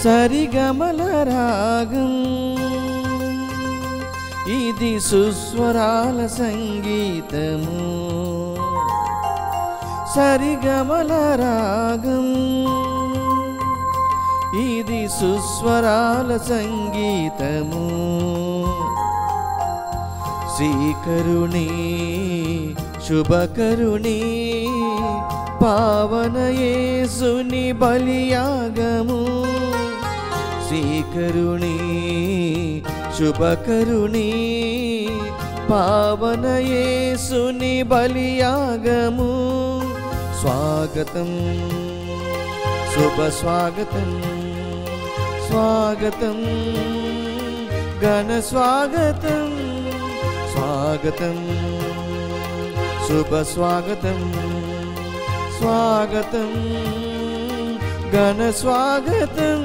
సరిగమల రాగం ఇది సుస్వరాల సంగీతము సరిగమల రాగం ఇది సుస్వరాల సంగీతము శ్రీకరుణి శుభకరుణి పావనయేసుని బలియాగము శ్రీకరుణి శుభకరుణి పావనయేసుని బలియాగము స్వాగతం శుభ స్వాగతం స్వాగతం ఘన స్వాగతం స్వాగతం శుభ స్వాగతం స్వాగతం ఘన స్వాగతం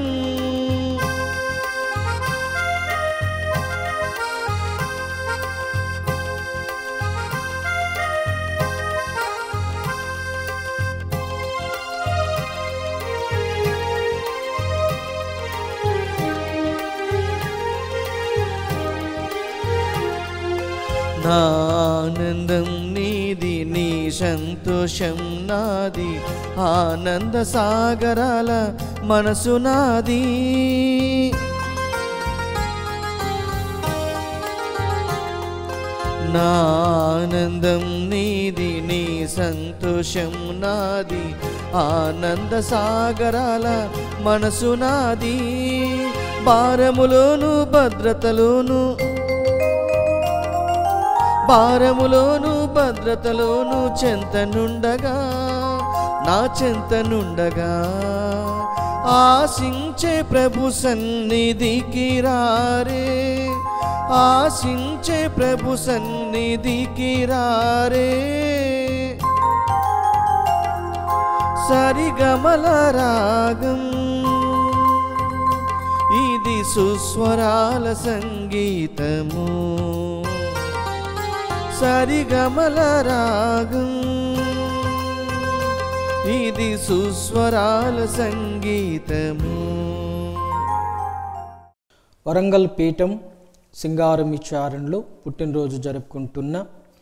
నా ఆనందం నీది నీ సంతోషం నాది ఆనంద సాగరాల మనసు నాది నా ఆనందం నీది నీ సంతోషం నాది ఆనంద సాగరాల మనసు నాది భారములోను భద్రతలోను భారములోను భద్రతలోను చెంతనుండగా నా చెంతనుండగా ఆశించే ప్రభు సన్నిధికి రారే ఆశించే ప్రభు సన్నిధికి రారే సరిగమల రాగం ఇది సుస్వరాల సంగీతము సరిగమల రాగం ఇది సుస్వరాల సంగీతము వరంగల్ పీఠం సింగారం విచారణలో పుట్టినరోజు జరుపుకుంటున్న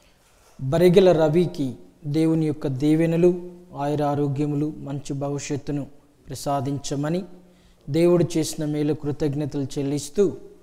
బరిగెల రవికి దేవుని యొక్క దీవెనలు ఆయురారోగ్యములు మంచి భవిష్యత్తును ప్రసాదించమని దేవుడు చేసిన మేలు కృతజ్ఞతలు చెల్లిస్తూ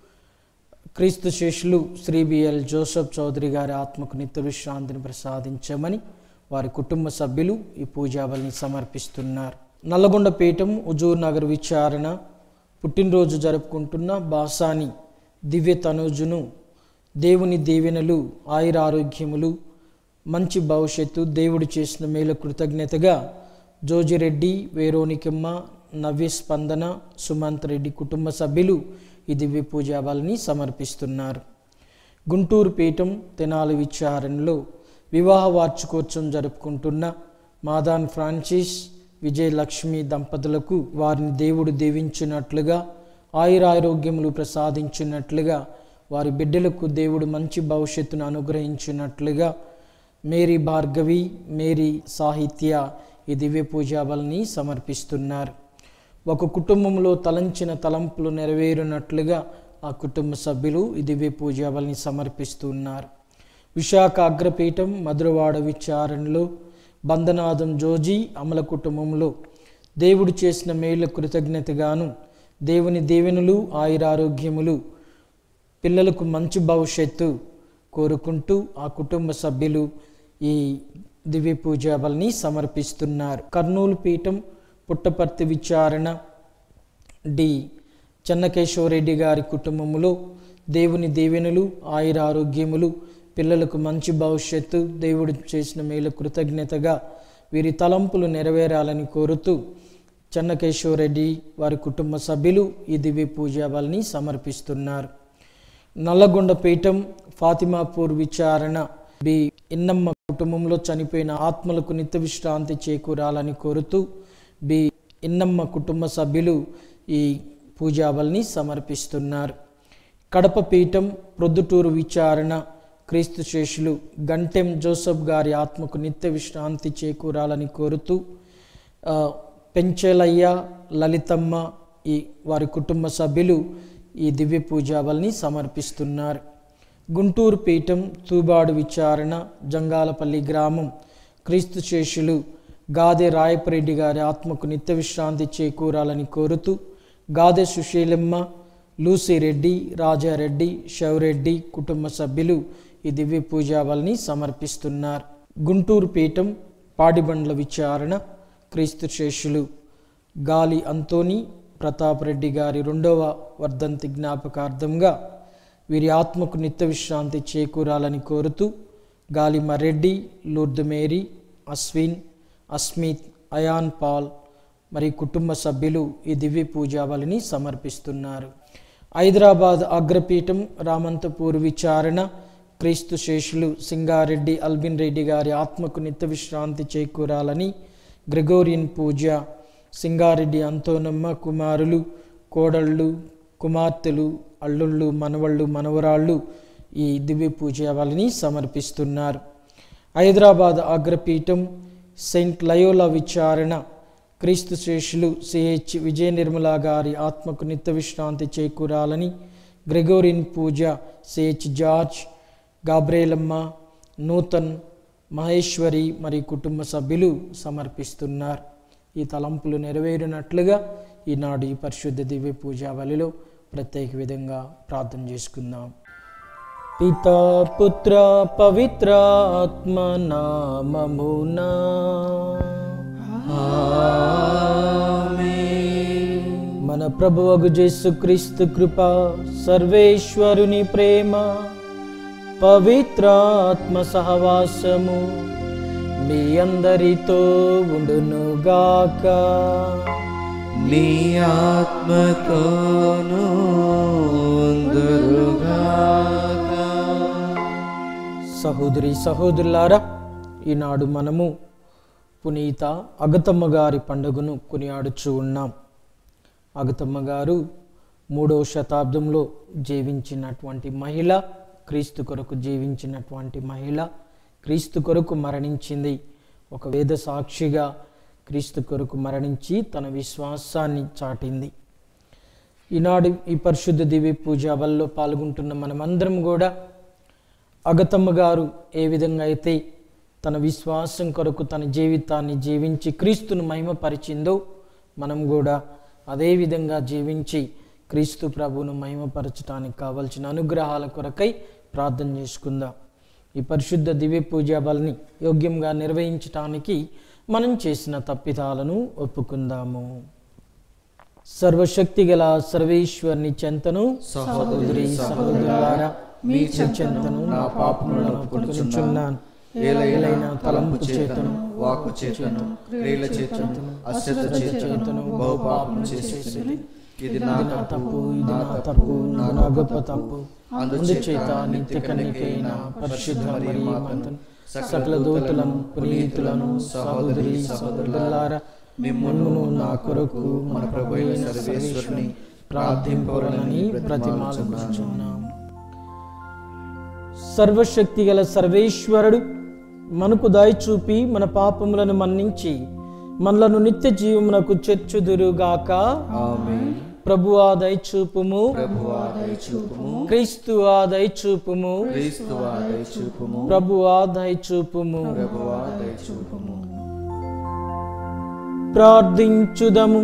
క్రీస్తు శిష్యులు శ్రీ బిఎల్ జోసఫ్ చౌదరి గారి ఆత్మకు నిత్య విశ్రాంతిని ప్రసాదించమని వారి కుటుంబ సభ్యులు ఈ పూజాబలిని సమర్పిస్తున్నారు నల్లగొండ పీఠం హుజూర్ నగర్ విచారణ పుట్టినరోజు జరుపుకుంటున్న బాసాని దివ్య తనూజును దేవుని దీవెనలు ఆయురారోగ్యములు మంచి భవిష్యత్తు దేవుడు చేసిన మేలు కృతజ్ఞతగా జోజిరెడ్డి వేరోనికమ్మ నవ్య స్పందన సుమంత్ రెడ్డి కుటుంబ సభ్యులు ఈ దివ్య పూజాబాలని సమర్పిస్తున్నారు గుంటూరు పీఠం తెనాలి విచారణలో వివాహ వార్షికోత్సవం జరుపుకుంటున్న మాదాన్ ఫ్రాన్సిస్ విజయలక్ష్మి దంపతులకు వారిని దేవుడు దీవించినట్లుగా ఆయురారోగ్యములు ప్రసాదించినట్లుగా వారి బిడ్డలకు దేవుడు మంచి భవిష్యత్తును అనుగ్రహించినట్లుగా మేరీ భార్గవి మేరీ సాహిత్య ఈ దివ్య పూజాబల్ని సమర్పిస్తున్నారు ఒక కుటుంబంలో తలంచిన తలంపులు నెరవేరినట్లుగా ఆ కుటుంబ సభ్యులు ఈ దివ్య పూజాబల్ని సమర్పిస్తున్నారు విశాఖ అగ్రపీఠం మధురవాడ విచారణలో బంధనాథం జోజీ అమల కుటుంబంలో దేవుడు చేసిన మేళ్ళ కృతజ్ఞతగాను దేవుని దీవెనలు ఆయురారోగ్యములు పిల్లలకు మంచి భవిష్యత్తు కోరుకుంటూ ఆ కుటుంబ సభ్యులు ఈ దివ్య పూజాబల్ని సమర్పిస్తున్నారు కర్నూలు పీఠం పుట్టపర్తి విచారణ డి చెన్నకేశ్వరరెడ్డి గారి కుటుంబములో దేవుని దీవెనలు ఆయుర ఆరోగ్యములు పిల్లలకు మంచి భవిష్యత్తు దేవుడు చేసిన మేలు కృతజ్ఞతగా వీరి తలంపులు నెరవేరాలని కోరుతూ చెన్నకేశ్వరరెడ్డి వారి కుటుంబ సభ్యులు ఈ దివ్య పూజాబల్ని సమర్పిస్తున్నారు నల్లగొండ పీఠం ఫాతిమాపూర్ విచారణ బి ఇన్నమ్మ కుటుంబంలో చనిపోయిన ఆత్మలకు నిత్య విశ్రాంతి చేకూరాలని కోరుతూ బి ఇన్నమ్మ కుటుంబ సభ్యులు ఈ పూజాబల్ని సమర్పిస్తున్నారు కడప పీఠం ప్రొద్దుటూరు విచారణ క్రీస్తు శేషులు గంటెం జోసఫ్ గారి ఆత్మకు నిత్య విశ్రాంతి చేకూరాలని కోరుతూ ఆ, పెంచెలయ్య లలితమ్మ ఈ వారి కుటుంబ సభ్యులు ఈ దివ్య పూజావల్ని సమర్పిస్తున్నారు గుంటూరు పీఠం తూబాడు విచారణ జంగాలపల్లి గ్రామం క్రీస్తు శేషులు గాదె రాయపరెడ్డి గారి ఆత్మకు నిత్య విశ్రాంతి చేకూరాలని కోరుతూ గాదె సుశీలమ్మ లూసిరెడ్డి రాజారెడ్డి శివరెడ్డి కుటుంబ సభ్యులు ఈ దివ్య పూజావల్ని సమర్పిస్తున్నారు గుంటూరు పీఠం పాడిబండ్ల విచారణ క్రీస్తు శేషులు గాలి అంతోని ప్రతాపరెడ్డి గారి రెండవ వర్ధంతి జ్ఞాపకార్థంగా వీరి ఆత్మకు నిత్య విశ్రాంతి చేకూరాలని కోరుతూ గాలిమరెడ్డి లూర్దు మేరీ అశ్విన్ అస్మిత్ అయాన్ పాల్ మరి కుటుంబ సభ్యులు ఈ దివ్య పూజావళిని సమర్పిస్తున్నారు హైదరాబాద్ అగ్రపీఠం రామంతపూర్ విచారణ క్రీస్తు శేషులు సింగారెడ్డి అల్బిన్ రెడ్డి గారి ఆత్మకు నిత్య విశ్రాంతి చేకూరాలని గ్రెగోరియన్ పూజ సింగారెడ్డి అంతోనమ్మ కుమారులు కోడళ్ళు కుమార్తెలు అల్లుళ్ళు మనవళ్ళు మనవరాళ్ళు ఈ దివ్య పూజావళిని సమర్పిస్తున్నారు హైదరాబాద్ అగ్రపీఠం సెయింట్ లయోలా విచారణ క్రీస్తు శేషులు సిహెచ్ విజయ నిర్మల గారి ఆత్మకు నిత్య విశ్రాంతి చేకూరాలని గ్రెగోరియన్ పూజ సిహెచ్ జార్జ్ గాబ్రేలమ్మ నూతన్ మహేశ్వరి మరి కుటుంబ సభ్యులు సమర్పిస్తున్నారు ఈ తలంపులు నెరవేరినట్లుగా ఈనాడు ఈ పరిశుద్ధ దివ్య పూజావళిలో ప్రత్యేక విధంగా ప్రార్థన చేసుకుందాం పితా పుత్ర పవిత్ర ఆత్మ నామమునా మన ప్రభువగు క్రీస్తు కృప సర్వేశ్వరుని ప్రేమ పవిత్రాత్మ సహవాసము మీ అందరితో ఉండునుగాక నీ ఆత్మతోనూ ఉందురుగాక. సహోదరి సహోదరులారా ఈనాడు మనము పునీత అగతమ్మ గారి పండుగను కొనియాడుచు ఉన్నాం అగతమ్మ గారు మూడవ శతాబ్దంలో జీవించినటువంటి మహిళ క్రీస్తు కొరకు జీవించినటువంటి మహిళ క్రీస్తు కొరకు మరణించింది ఒక వేద సాక్షిగా క్రీస్తు కొరకు మరణించి తన విశ్వాసాన్ని చాటింది ఈనాడు ఈ పరిశుద్ధ దివ్య పూజ వల్ల పాల్గొంటున్న మనమందరం కూడా అగతమ్మ గారు ఏ విధంగా అయితే తన విశ్వాసం కొరకు తన జీవితాన్ని జీవించి క్రీస్తును మహిమపరిచిందో మనం కూడా అదే విధంగా జీవించి క్రీస్తు ప్రభువును మహిమపరచడానికి కావలసిన అనుగ్రహాల కొరకై ప్రార్థన చేసుకుందాం ఈ పరిశుద్ధ దివ్య పూజా బలిని యోగ్యంగా నిర్వహించటానికి మనం చేసిన తప్పిదాలను ఒప్పుకుందాము సర్వశక్తి గల సర్వేశ్వరుని చెంతను సహోదరి సహోదరులారా మీ చెంతను నా పాపములను ఒప్పుకొనుచున్నాను ఏలైనా తలంపు చేతను వాక్కు చేతను క్రియల చేతను అశ్రద్ధ చేతను బహుపాపం చేసేసింది ఇది నా నా తప్పు ఇది నా తప్పు నా నా గొప్ప తప్పు అందుచేత నిత్య కన్నికైన పరిశుద్ధ మరి మాతను సకల దూతలను పునీతులను సహోదరి సహోదరులారా మిమ్మల్ని నా కొరకు మన ప్రభు అయిన సర్వేశ్వరుని ప్రార్థింపవలనని ప్రతిమాలుకుంటున్నాం సర్వశక్తి గల సర్వేశ్వరుడు మనకు దాయి చూపి మన పాపములను మన్నించి మనలను నిత్య జీవమునకు చేర్చుదురుగాక ఆమేన్ ప్రభు ఆదయ చూపుము ప్రభువా దయచూపుము క్రీస్తు ఆదయ చూపుము క్రీస్తువా దయచూపుము ప్రభు ఆదయ చూపుము ప్రభువా దయచూపుము ప్రార్థించుదము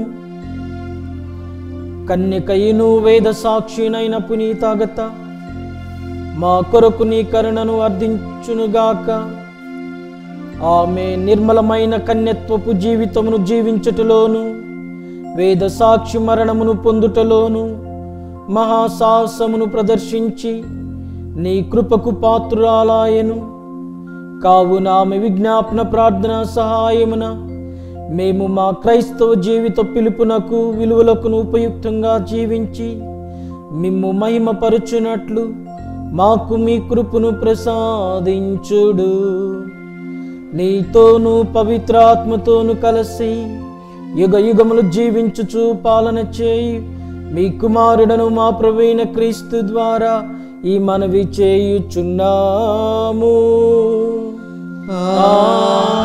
కన్యకయును వేద సాక్షినైన పునీతాగత మా కొరకు నీ కరుణను అర్థించునుగాక ఆమె నిర్మలమైన కన్యత్వపు జీవితమును జీవించుటలోను వేద సాక్షి మరణమును పొందుటలోను మహాసాహసమును ప్రదర్శించి నీ కృపకు పాత్రురాలాయను కావున ఆమె విజ్ఞాపన ప్రార్థన సహాయమున మేము మా క్రైస్తవ జీవిత పిలుపునకు విలువలకు ఉపయుక్తంగా జీవించి మిమ్ము మహిమపరుచునట్లు మాకు మీ కృపను ప్రసాదించుడు నీతోనూ పవిత్రాత్మతోను కలిసి యుగ యుగములు జీవించుచు పాలన చేయి మీ కుమారుడను మా ప్రవీణ క్రీస్తు ద్వారా ఈ మనవి చేయుచున్నాము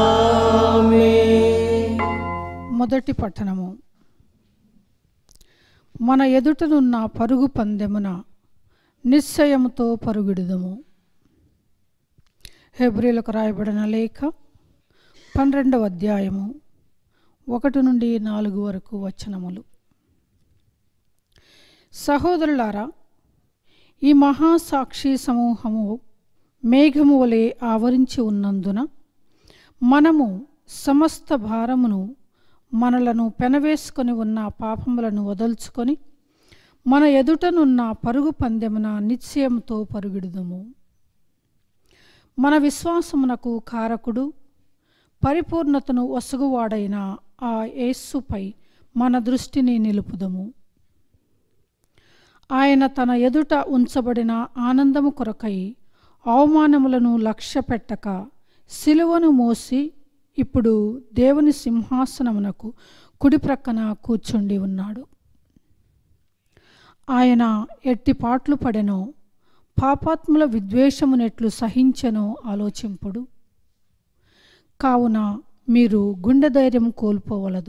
ఆమేన్. మొదటి పట్టణము మన ఎదుటనున్న పరుగు పందెమున నిశ్చయముతో పరుగుడుదము హెబ్రిలకు రాయబడిన లేఖ పన్నెండవ అధ్యాయము ఒకటి నుండి నాలుగు వరకు వచనములు సహోదరులారా ఈ మహాసాక్షి సమూహము మేఘము వలె ఆవరించి ఉన్నందున మనము సమస్త భారమును మనలను పెనవేసుకొని ఉన్న పాపములను వదల్చుకొని మన ఎదుటనున్న పరుగు పందెమున నిశ్చయంతో పరుగుడుదము మన విశ్వాసమునకు కారకుడు పరిపూర్ణతను ఒసగువాడైన ఆ యేస్సుపై మన దృష్టిని నిలుపుదము ఆయన తన ఎదుట ఉంచబడిన ఆనందము కొరకై అవమానములను లక్ష్య పెట్టక సిలువను మోసి ఇప్పుడు దేవుని సింహాసనమునకు కుడి ప్రక్కన కూర్చుండి ఉన్నాడు ఆయన ఎట్టి పాట్లు పడెనో పాపాత్ముల విద్వేషమునెట్లు సహించెనో ఆలోచింపుడు కావున మీరు గుండె ధైర్యం కోల్పోవలదు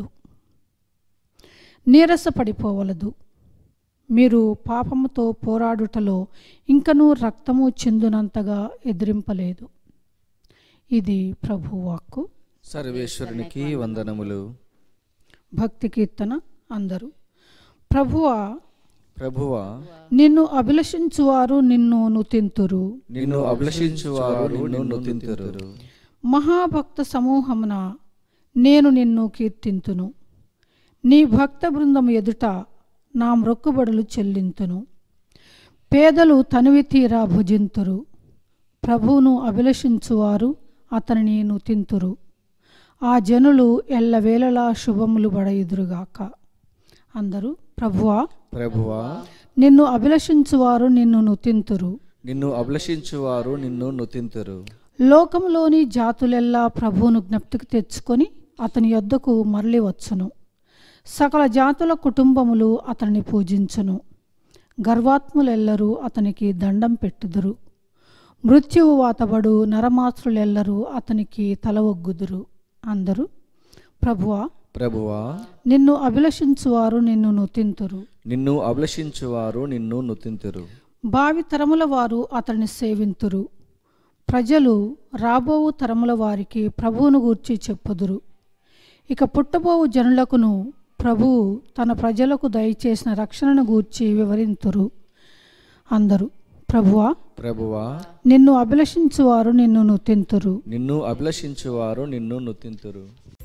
నీరసపడిపోవలదు మీరు పాపముతో పోరాడుటలో ఇంకనూ రక్తము చిందునంతగా ఎదిరింపలేదు ఇది ప్రభువాక్కు సర్వేశ్వరునికి వందనములు భక్తి కీర్తన అందరూ ప్రభువా ప్రభువా నిన్ను అభిలషించువారు నిన్ను నుతింతురు నిన్ను అభిలషించువారు నిన్ను నుతింతురు మహాభక్త సమూహమున నేను నిన్ను కీర్తింతును నీ భక్త బృందము ఎదుట నా మ్రొక్కుబడులు చెల్లింతును పేదలు తనివి తీరా భుజింతురు ప్రభువును అభిలషించువారు అతనిని నుతింతురు ఆ జనులు ఎల్లవేళలా శుభములు బడయుదురుగాక అందరూ ప్రభువా ప్రభువా నిన్ను అభిలషించువారు నిన్ను నుతింతురు నిన్ను అభిలషించువారు నిన్ను నుతింతురు లోకంలోని జాతులెల్లా ప్రభువును జ్ఞప్తికి తెచ్చుకొని అతని యొద్దకు మరలి వచ్చును సకల జాతుల కుటుంబములు అతన్ని పూజించును గర్వాత్ములెల్లరూ అతనికి దండం పెట్టుదురు మృత్యువు వాతబడు నరమాత్రులెల్లరూ అతనికి తల ఒగ్గుదురు అందరూ ప్రభువా ప్రభువా నిన్ను అభిలషించువారు నిన్ను నుతింతురు నిన్ను అభిలషించువారు నిన్ను నుతింతురు భావి తరముల వారు అతన్ని సేవింతురు ప్రజలు రాబోవు తరముల వారికి ప్రభువును గూర్చి చెప్పుదురు ఇక పుట్టబోవు జనులకును ప్రభువు తన ప్రజలకు దయచేసిన రక్షణను గూర్చి వివరింతురు అందరూ ప్రభువా ప్రభువా నిన్ను అభిలషించువారు నిన్ను నుతింతురు నిన్ను అభిలషించువారు నిన్ను నుతింతురు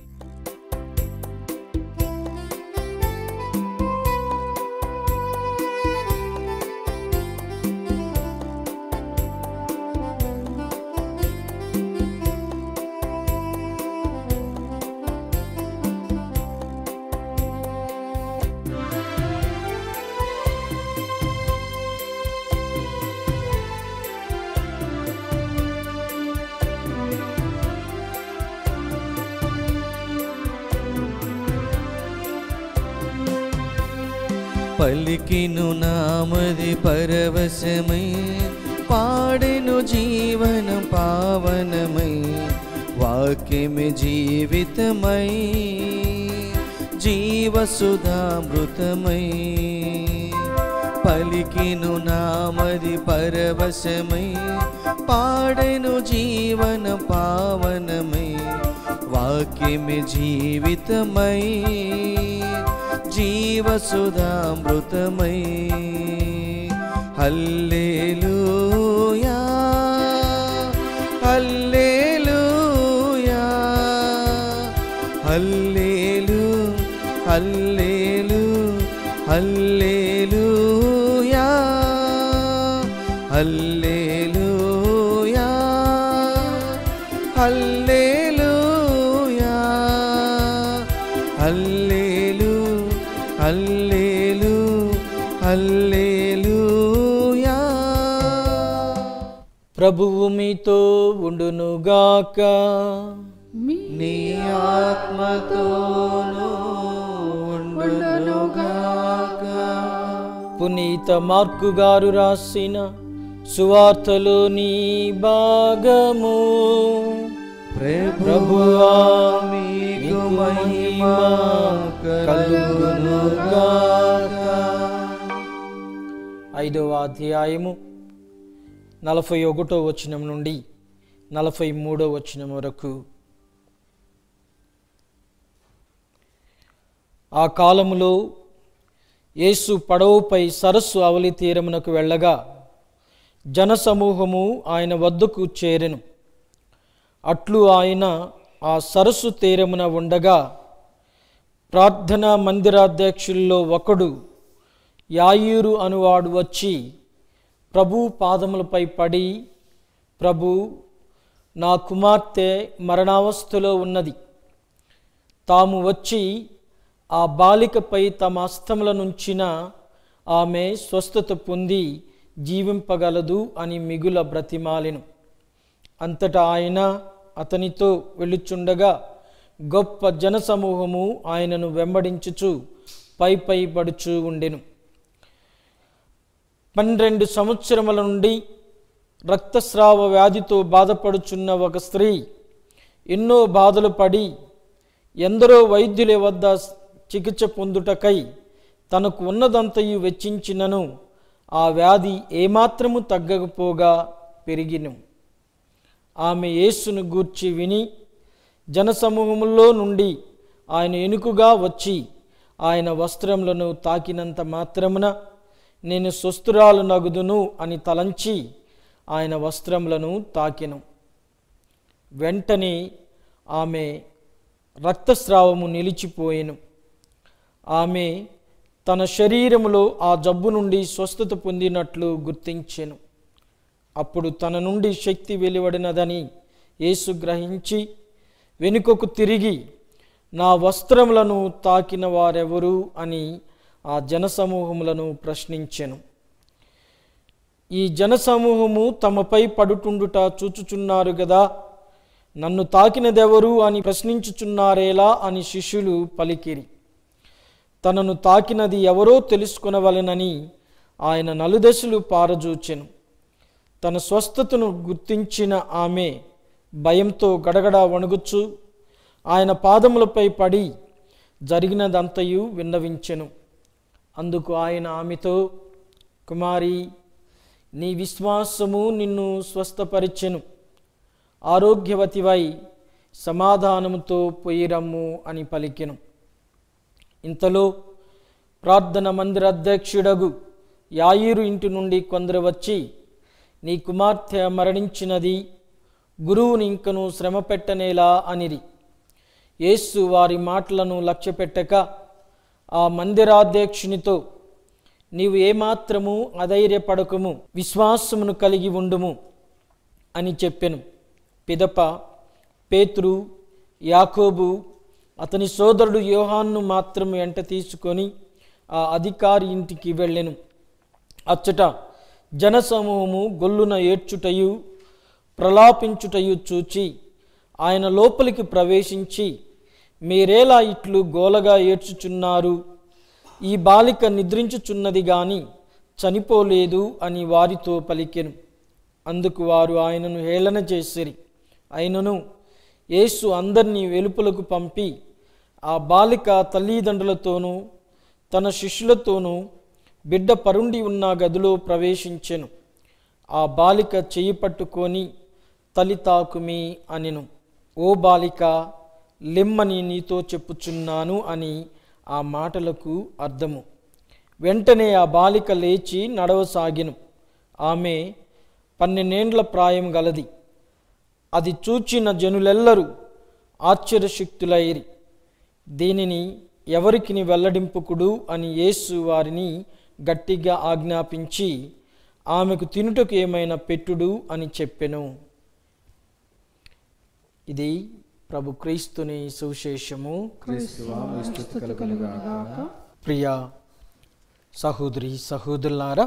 పలికిను నామది పరవశమై పాడెను జీవన పావనమై వాక్యమి జీవితమై జీవసుధామృతమై పలికిను నామది పరవశమై పాడెను జీవన పావనమై వాక్యమి జీవితమై జీవసుధామృతమై హల్లేలూయా హల్లేలూయా హల్లేలు హల్లేలు హల్లేలూయా హల్లేలూయా హల్లేలూయా హల్లేలు హల్లేలు హల్లేలూయా ప్రభువు మీతో ఉండునుగాక మీ నీ ఆత్మతోనూ ఉండునుగాక పునీత మార్కు గారు రాసిన సువార్తలోని భాగము ప్రభువా మీకు మీకు మహిమ మహిమ కలుగునుగాక ఐదవ అధ్యాయము నలభై ఒకటో వచనం నుండి నలభై మూడో వచనం వరకు ఆ కాలములో యేసు పడవపై సరస్సు అవలి తీరమునకు వెళ్ళగా జనసమూహము ఆయన వద్దకు చేరెను అట్లు ఆయన ఆ సరస్సు తీరమున ఉండగా ప్రార్థనా మందిరాధ్యక్షుల్లో ఒకడు యాయూరు అనువాడు వచ్చి ప్రభు పాదములపై పడి ప్రభు నా కుమార్తె మరణావస్థలో ఉన్నది తాము వచ్చి ఆ బాలికపై తమ అస్తముల నుంచిన ఆమె స్వస్థత పొంది జీవింపగలదు అని మిగుల బ్రతిమాలెను అంతటా ఆయన అతనితో వెళ్ళుచుండగా గొప్ప జనసమూహము ఆయనను వెంబడించుచు పై పై పడుచు ఉండెను పన్నెండు సంవత్సరముల నుండి రక్తస్రావ వ్యాధితో బాధపడుచున్న ఒక స్త్రీ ఎన్నో బాధలు పడి ఎందరో వైద్యుల వద్ద చికిత్స పొందుటకై తనకు ఉన్నదంతయు వెచ్చించినను ఆ వ్యాధి ఏమాత్రము తగ్గకపోగా పెరిగిను ఆమె యేసును గూర్చి విని జనసమూహములో నుండి ఆయన ఎనుకుగా వచ్చి ఆయన వస్త్రములను తాకినంత మాత్రమున నేను స్వస్థురాలు నగుదును అని తలంచి ఆయన వస్త్రములను తాకెను వెంటనే ఆమె రక్తస్రావము నిలిచిపోయెను ఆమె తన శరీరములో ఆ జబ్బు నుండి స్వస్థత పొందినట్లు గుర్తించెను అప్పుడు తన నుండి శక్తి వెలువడినదని యేసు గ్రహించి వెనుకకు తిరిగి నా వస్త్రములను తాకిన వారెవరు అని ఆ జనసమూహములను ప్రశ్నించెను ఈ జనసమూహము తమపై పడుటుండుట చూచుచున్నారు గదా నన్ను తాకినదెవరు అని ప్రశ్నించుచున్నారేలా అని శిష్యులు పలికిరి తనను తాకినది ఎవరో తెలుసుకొనవలెనని ఆయన నలుదశలు పారజూచెను తన స్వస్థతను గుర్తించిన ఆమె భయంతో గడగడా వణుగుచు ఆయన పాదములపై పడి జరిగినదంతయు విన్నవించెను అందుకు ఆయన ఆమెతో కుమారి నీ విశ్వాసము నిన్ను స్వస్థపరిచెను ఆరోగ్యవతివై సమాధానముతో పొయ్యిరమ్ము అని పలికెను ఇంతలో ప్రార్థన మందిర అధ్యక్షుడగు యాయిరు ఇంటి నుండి కొందరు వచ్చి నీ కుమార్తె మరణించినది గురువుని ఇంకను శ్రమ పెట్టనేలా అనిరి యేసు వారి మాటలను లక్ష్యపెట్టక ఆ మందిరాధ్యక్షునితో నీవు ఏమాత్రము అధైర్యపడకము విశ్వాసమును కలిగి ఉండుము అని చెప్పెను పిదప పేతురు యాకోబు అతని సోదరుడు యోహాన్ను మాత్రం ఎంట తీసుకొని ఆ అధికారి ఇంటికి వెళ్ళెను అచ్చట జనసమూహము గొల్లున ఏడ్చుటయు ప్రలాపించుటయు చూచి ఆయన లోపలికి ప్రవేశించి మీరేలా ఇట్లు గోలగా ఏడ్చుచున్నారు ఈ బాలిక నిద్రించుచున్నది గాని చనిపోలేదు అని వారితో పలికెను అందుకు వారు ఆయనను హేళన చేసిరి అయినను యేసు అందరినీ వెలుపలకు పంపి ఆ బాలిక తల్లిదండ్రులతోనూ తన శిష్యులతోనూ బిడ్డ పరుండి ఉన్న గదిలో ప్రవేశించెను ఆ బాలిక చెయ్యి పట్టుకొని తలితాకుమి అనెను ఓ బాలిక లెమ్మని నీతో చెప్పుచున్నాను అని ఆ మాటలకు అర్థము వెంటనే ఆ బాలిక లేచి నడవసాగెను ఆమె పన్నెండేండ్ల ప్రాయం గలది అది చూచిన జనులెల్లరూ ఆశ్చర్యశక్తులైరి దీనిని ఎవరికి వెల్లడింపుకుడు అని యేసు వారిని గట్టిగా ఆజ్ఞాపించి ఆమెకు తినుటకు ఏమైనా పెట్టుడు అని చెప్పెను ఇది ప్రభు క్రీస్తుని సువిశేషము క్రీస్తువా మీ స్తుతి కలుగునుగాక ప్రియ సహోదరి సహోదరులారా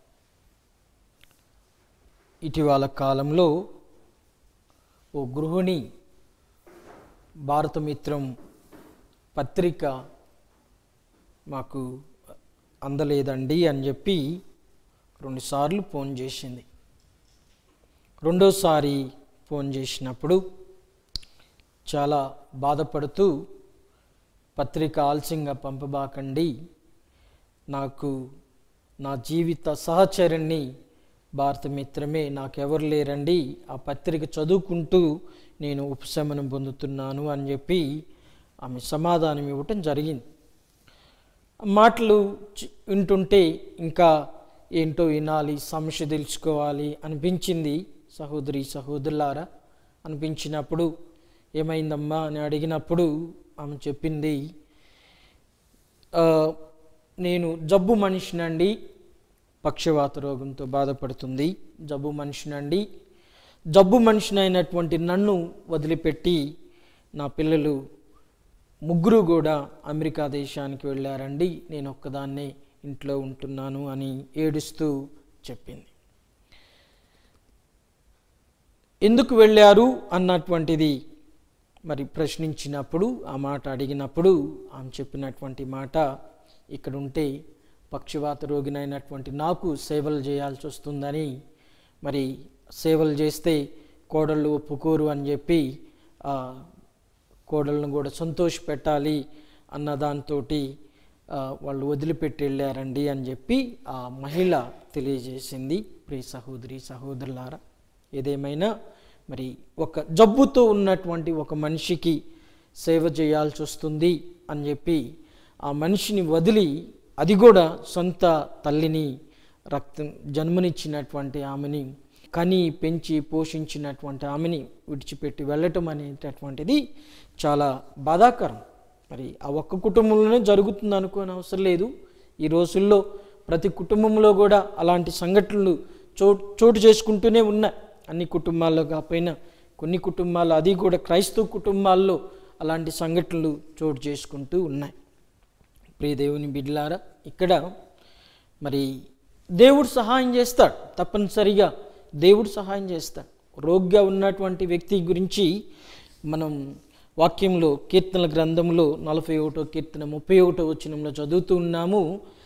ఇటీవల కాలంలో ఓ గృహిణి భారతమిత్రం పత్రిక మాకు అందలేదండి అని చెప్పి రెండుసార్లు ఫోన్ చేసింది రెండోసారి ఫోన్ చేసినప్పుడు చాలా బాధపడుతూ పత్రిక ఆలస్యంగా పంపబాకండి నాకు నా జీవిత సహచరుణ్ణి భారత మిత్రమే నాకెవరు లేరండి ఆ పత్రిక చదువుకుంటూ నేను ఉపశమనం పొందుతున్నాను అని చెప్పి ఆమె సమాధానం ఇవ్వటం జరిగింది మాటలు చి- వింటుంటే ఇంకా ఏంటో వినాలి సమస్య తెలుసుకోవాలి అనిపించింది సహోదరి సహోదరులారా అనిపించినప్పుడు ఏమైందమ్మా అని అడిగినప్పుడు ఆమె చెప్పింది "ఆ, నేను జబ్బు మనిషినండి పక్షవాత రోగంతో బాధపడుతుంది జబ్బు మనిషినండి జబ్బు మనిషినైనటువంటి నన్ను వదిలిపెట్టి నా పిల్లలు ముగ్గురు కూడా అమెరికా దేశానికి వెళ్ళారండి నేను ఒక్కదాన్నే ఇంట్లో ఉంటున్నాను అని ఏడుస్తూ చెప్పింది ఎందుకు వెళ్ళారు అన్నటువంటిది మరి ప్రశ్నించినప్పుడు ఆ మాట అడిగినప్పుడు ఆమె చెప్పినటువంటి మాట ఇక్కడ ఉంటే పక్షవాత రోగినైనటువంటి నాకు సేవలు చేయాల్సి వస్తుందని మరి సేవలు చేస్తే కోడళ్ళు ఒప్పుకోరు అని చెప్పి ఆ, కోడళ్ళను కూడా సంతోషపెట్టాలి అన్న దాంతో వాళ్ళు వదిలిపెట్టి వెళ్ళారండి అని చెప్పి ఆ మహిళ తెలియజేసింది ప్రియ సహోదరి సహోదరులారా ఏదేమైనా మరి ఒక జబ్బుతో ఉన్నటువంటి ఒక మనిషికి సేవ చేయాల్సి వస్తుంది అని చెప్పి ఆ మనిషిని వదిలి అది కూడా సొంత తల్లిని రక్తం జన్మనిచ్చినటువంటి ఆమెని కని పెంచి పోషించినటువంటి ఆమెని విడిచిపెట్టి వెళ్ళటం అనేటటువంటిది చాలా బాధాకరం మరి ఆ ఒక్క కుటుంబంలోనే జరుగుతుంది అనుకోని అవసరం లేదు ఈ రోజుల్లో ప్రతి కుటుంబంలో కూడా అలాంటి సంఘటనలు చోటు చోటు చేసుకుంటూనే ఉన్నాయి అన్ని కుటుంబాల్లో కాకపోయినా కొన్ని కుటుంబాలు అది కూడా క్రైస్తవ కుటుంబాల్లో అలాంటి సంఘటనలు చోటు చేసుకుంటూ ఉన్నాయి ప్రియ దేవుని బిడ్డలారా ఇక్కడ మరి దేవుడు సహాయం చేస్తాడు తప్పనిసరిగా దేవుడు సహాయం చేస్తాడు రోగ్గా ఉన్నటువంటి వ్యక్తి గురించి మనం వాక్యంలో కీర్తనల గ్రంథంలో నలభై ఒకటో కీర్తన ముప్పై ఒకటో వచనంలో చదువుతూ ఉన్నాము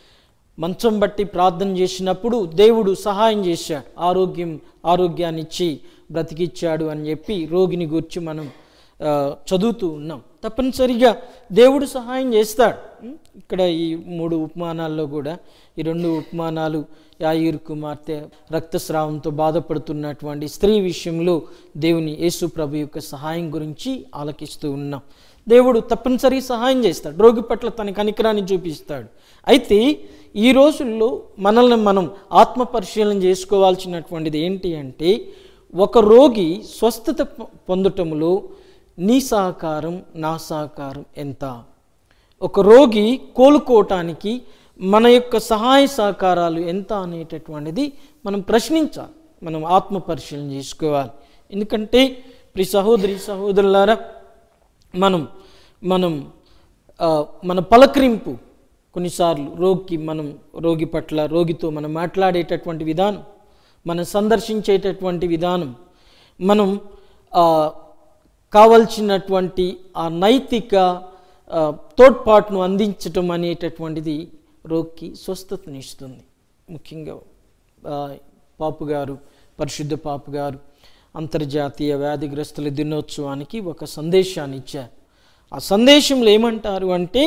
మంచం బట్టి ప్రార్థన చేసినప్పుడు దేవుడు సహాయం చేశాడు ఆరోగ్యం ఆరోగ్యాన్ని ఇచ్చి బ్రతికిచ్చాడు అని చెప్పి రోగిని గురించి మనం ఆ, చదువుతూ ఉన్నాం తప్పనిసరిగా దేవుడు సహాయం చేస్తాడు ఉం? ఇక్కడ ఈ మూడు ఉపమానాల్లో కూడా ఈ రెండు ఉపమానాలు యాయూర్ కుమార్తె రక్తస్రావంతో బాధపడుతున్నటువంటి స్త్రీ విషయంలో దేవుని యేసు ప్రభు యొక్క సహాయం గురించి ఆలకిస్తూ ఉన్నాం దేవుడు తప్పనిసరి సహాయం చేస్తాడు రోగి పట్ల తన కనికరాన్ని చూపిస్తాడు అయితే ఈ రోజుల్లో మనల్ని మనం ఆత్మ పరిశీలన చేసుకోవాల్సినటువంటిది ఏంటి అంటే ఒక రోగి స్వస్థత పొ- పొందటంలో నీ సహకారం నా సహకారం ఎంత ఒక రోగి కోలుకోవటానికి మన యొక్క సహాయ సహకారాలు ఎంత అనేటటువంటిది మనం ప్రశ్నించాలి మనం ఆత్మ పరిశీలన చేసుకోవాలి ఎందుకంటే ప్రి సహోదరి సహోదరులారా మనం మనం ఆ, మన పలకరింపు కొన్నిసార్లు రోగికి మనం రోగి పట్ల రోగితో మనం మాట్లాడేటటువంటి విధానం మనం సందర్శించేటటువంటి విధానం మనం ఆ, కావలసినటువంటి ఆ నైతిక ఆ, తోడ్పాటును అందించటం అనేటటువంటిది రోగికి స్వస్థతనిస్తుంది ముఖ్యంగా ఆ, పాపు గారు పరిశుద్ధ పాపు గారు అంతర్జాతీయ వ్యాధిగ్రస్తుల దినోత్సవానికి ఒక సందేశాన్ని ఇచ్చారు ఆ సందేశంలో ఏమంటారు అంటే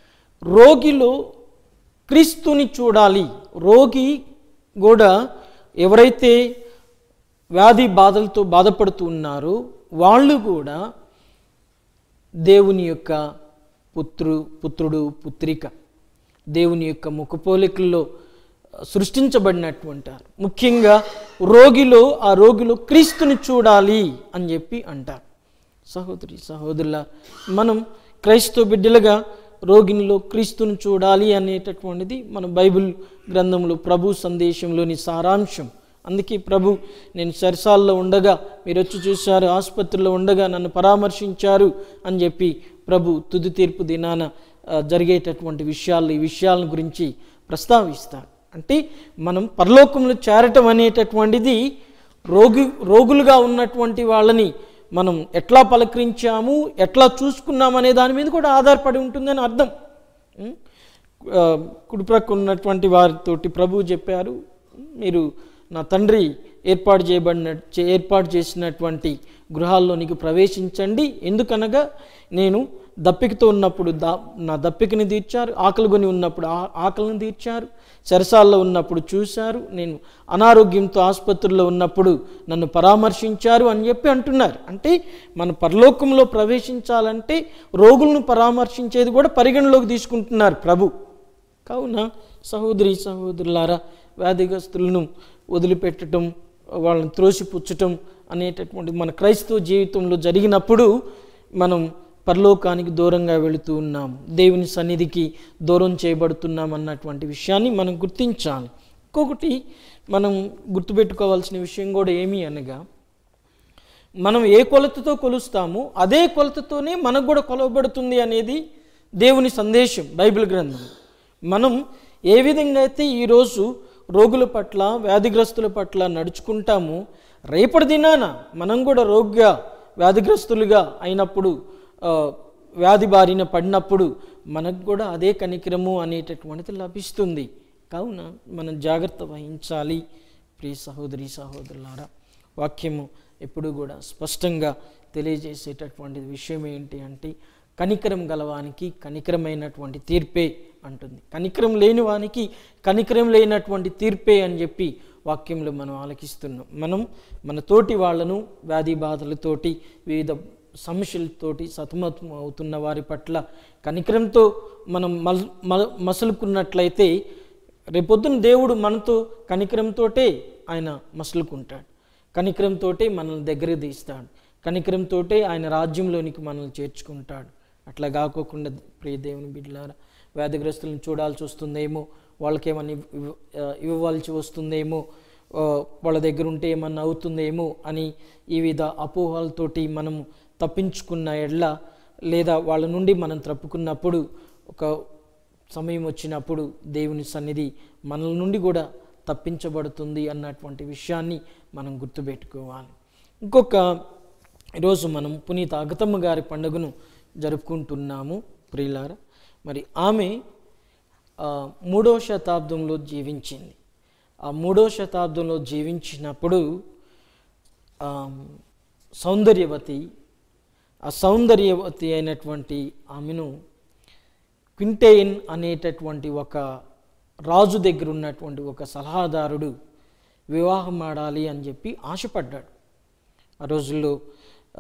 రోగిలో క్రీస్తుని చూడాలి రోగి కూడా ఎవరైతే వ్యాధి బాధలతో బాధపడుతూ ఉన్నారో వాళ్ళు కూడా దేవుని యొక్క పుత్రు పుత్రుడు పుత్రిక దేవుని యొక్క ముఖపోలికల్లో సృష్టించబడినటువంటి వారు. ముఖ్యంగా రోగిలో ఆ రోగిలో క్రీస్తుని చూడాలి అని చెప్పి అంటారు సహోదరి సహోదరుల మనం క్రైస్తవ బిడ్డలుగా రోగినిలో క్రీస్తుని చూడాలి అనేటటువంటిది మన బైబిల్ గ్రంథంలో ప్రభు సందేశంలోని సారాంశం అందుకే ప్రభు నేను సరసాల్లో ఉండగా మీరు వచ్చి చూశారు ఆసుపత్రిలో ఉండగా నన్ను పరామర్శించారు అని చెప్పి ప్రభు తుది తీర్పు దినాన ఆ, జరిగేటటువంటి విషయాలు ఈ విషయాల గురించి ప్రస్తావిస్తారు అంటే మనం పరలోకంలో చేరటం అనేటటువంటిది రోగి రోగులుగా ఉన్నటువంటి వాళ్ళని మనం ఎట్లా పలకరించాము ఎట్లా చూసుకున్నాము అనే దాని మీద కూడా ఆధారపడి ఉంటుందని అర్థం ఉం? ఆ, కుడిప్రక్క ఉన్నటువంటి వారితోటి ప్రభువు చెప్పారు మీరు నా తండ్రి ఏర్పాటు చేయబడిన చే- ఏర్పాటు చేసినటువంటి గృహాల్లోనికి ప్రవేశించండి ఎందుకనగా నేను దప్పికతో ఉన్నప్పుడు దా నా దప్పికని తీర్చారు ఆకలి కొని ఉన్నప్పుడు ఆ ఆకలిని తీర్చారు చెరసాల్లో ఉన్నప్పుడు చూశారు నేను అనారోగ్యంతో ఆసుపత్రిలో ఉన్నప్పుడు నన్ను పరామర్శించారు అని చెప్పి అంటున్నారు అంటే మన పరలోకంలో ప్రవేశించాలంటే రోగులను పరామర్శించేది కూడా పరిగణలోకి తీసుకుంటున్నారు ప్రభు కావున సహోదరి సహోదరులారా వ్యాధిగ్రస్తులను వదిలిపెట్టడం వాళ్ళని త్రోసిపుచ్చటం అనేటటువంటి మన క్రైస్తవ జీవితంలో జరిగినప్పుడు మనం పరలోకానికి దూరంగా వెళుతూ ఉన్నాం దేవుని సన్నిధికి దూరం చేయబడుతున్నాం అన్నటువంటి విషయాన్ని మనం గుర్తించాలి ఇంకొకటి మనం గుర్తుపెట్టుకోవాల్సిన విషయం కూడా ఏమి అనగా మనం ఏ కొలతతో కొలుస్తామో అదే కొలతతోనే మనకు కూడా కొలవబడుతుంది అనేది దేవుని సందేశం బైబిల్ గ్రంథం మనం ఏ విధంగా అయితే ఈరోజు రోగుల పట్ల వ్యాధిగ్రస్తుల పట్ల నడుచుకుంటామో రేపటి దినాన మనం కూడా రోగ్గా వ్యాధిగ్రస్తులుగా అయినప్పుడు ఆ, వ్యాధి బారిన పడినప్పుడు మనకు కూడా అదే కనికరము అనేటటువంటిది లభిస్తుంది కావున మనం జాగ్రత్త వహించాలి ప్రియ సహోదరి సహోదరులారా వాక్యము ఎప్పుడు కూడా స్పష్టంగా తెలియజేసేటటువంటి విషయం ఏంటి అంటే కనికరం గలవానికి కనికరమైనటువంటి తీర్పే అంటుంది కనికరం లేని వానికి కనికరం లేనటువంటి తీర్పే అని చెప్పి వాక్యంలో మనం ఆలకిస్తున్నాం మనం మన తోటి వాళ్ళను వ్యాధి బాధలతోటి వివిధ సమస్యలతోటి సతమతం అవుతున్న వారి పట్ల కనికరంతో మనం మల్ మ- మసలుకున్నట్లయితే రేపొద్దున దేవుడు మనతో కనికరంతోటే ఆయన మసలుకుంటాడు కనికరంతోటే మనల్ని దగ్గర తీస్తాడు కనికరంతోటే ఆయన రాజ్యంలోనికి మనల్ని చేర్చుకుంటాడు అట్లా కాకోకుండా ప్రియ దేవుని బిడ్డలారా వ్యాధిగ్రస్తులను చూడాల్సి వస్తుందేమో వాళ్ళకేమన్నా ఇవ్- ఇవ్- ఆ, ఇవ్వవలసి వస్తుందేమో ఆ, వాళ్ళ దగ్గర ఉంటే ఏమన్నా అవుతుందేమో అని ఈ విధ అపోహలతోటి మనము తప్పించుకున్న ఎడ్ల లేదా వాళ్ళ నుండి మనం తప్పుకున్నప్పుడు ఒక సమయం వచ్చినప్పుడు దేవుని సన్నిధి మనల నుండి కూడా తప్పించబడుతుంది అన్నటువంటి విషయాన్ని మనం గుర్తుపెట్టుకోవాలి ఇంకొక ఈరోజు మనం పునీత అగతమ్మ గారి పండుగను జరుపుకుంటున్నాము ప్రియులార మరి ఆమె ఆ, మూడవ శతాబ్దంలో జీవించింది ఆ మూడవ శతాబ్దంలో జీవించినప్పుడు ఆ, సౌందర్యవతి ఆ సౌందర్యవతి అయినటువంటి ఆమెను క్వింటైన్ అనేటటువంటి ఒక రాజు దగ్గర ఉన్నటువంటి ఒక సలహాదారుడు వివాహం ఆడాలి అని చెప్పి ఆశపడ్డాడు ఆ రోజుల్లో ఆ,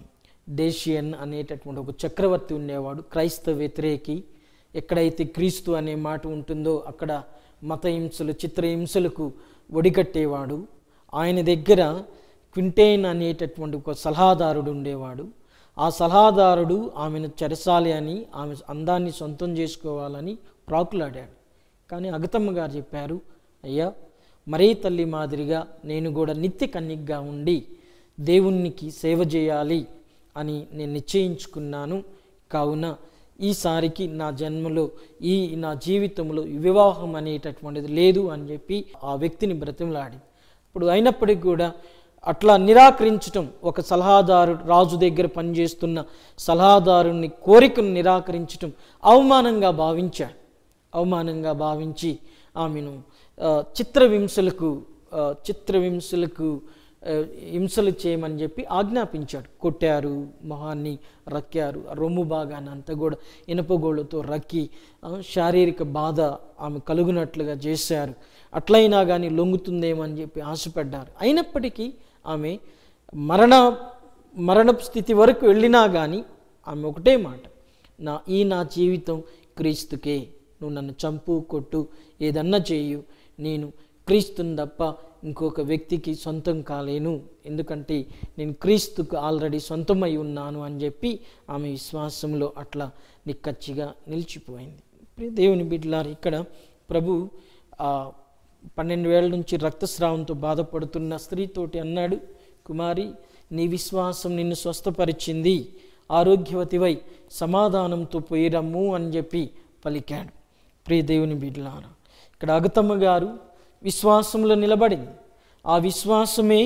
డేషియన్ అనేటటువంటి ఒక చక్రవర్తి ఉండేవాడు క్రైస్తవ వ్యతిరేకి ఎక్కడైతే క్రీస్తు అనే మాట ఉంటుందో అక్కడ మత హింసలు చిత్రహింసలకు ఒడిగట్టేవాడు ఆయన దగ్గర క్వింటైన్ అనేటటువంటి ఒక సలహాదారుడు ఉండేవాడు ఆ సలహాదారుడు ఆమెను చెరసాలి అని ఆమె అందాన్ని సొంతం చేసుకోవాలని ప్రాకులాడాడు కానీ అగతమ్మ గారు చెప్పారు అయ్యా మరీ తల్లి మాదిరిగా నేను కూడా నిత్య కన్నిగ్గా ఉండి దేవునికి సేవ చేయాలి అని నేను నిశ్చయించుకున్నాను కావున ఈసారికి నా జన్మలో ఈ నా జీవితంలో ఈ వివాహం అనేటటువంటిది లేదు అని చెప్పి ఆ వ్యక్తిని బ్రతిమలాడి ఇప్పుడు అయినప్పటికీ కూడా అట్లా నిరాకరించటం ఒక సలహాదారు రాజు దగ్గర పనిచేస్తున్న సలహాదారుని కోరికను నిరాకరించటం అవమానంగా భావించాడు అవమానంగా భావించి ఆమెను ఆ, చిత్రహింసలకు ఆ, చిత్రహింసలకు ఆ, హింసలు చేయమని చెప్పి ఆజ్ఞాపించాడు కొట్టారు మొహాన్ని రక్కారు ఆ రొమ్ము భాగాన్ని అంతా కూడా ఇనపగోళ్ళతో రక్కి ఆ, శారీరక బాధ ఆమె కలుగునట్లుగా చేశారు అట్లయినా కానీ లొంగుతుందేమని చెప్పి ఆశపడ్డారు అయినప్పటికీ ఆమె మరణ మరణ స్థితి వరకు వెళ్ళినా కానీ ఆమె ఒకటే మాట నా ఈ నా జీవితం క్రీస్తుకే నువ్వు నన్ను చంపు కొట్టు ఏదన్నా చేయు నేను క్రీస్తుని తప్ప ఇంకొక వ్యక్తికి సొంతం కాలేను ఎందుకంటే నేను క్రీస్తుకు ఆల్రెడీ సొంతమై ఉన్నాను అని చెప్పి ఆమె విశ్వాసంలో అట్లా నిక్కచ్చిగా నిలిచిపోయింది ప్రియ దేవుని బిడ్డలారు ఇక్కడ ప్రభు ఆ పన్నెండు వేల నుంచి రక్తస్రావంతో బాధపడుతున్న స్త్రీతోటి అన్నాడు కుమారి నీ విశ్వాసం నిన్ను స్వస్థపరిచింది ఆరోగ్యవతివై సమాధానంతో పోయిరమ్ము అని చెప్పి పలికాడు ప్రియ దేవుని బిడ్డలారా ఇక్కడ అగతమ్మ గారు విశ్వాసంలో నిలబడింది ఆ విశ్వాసమే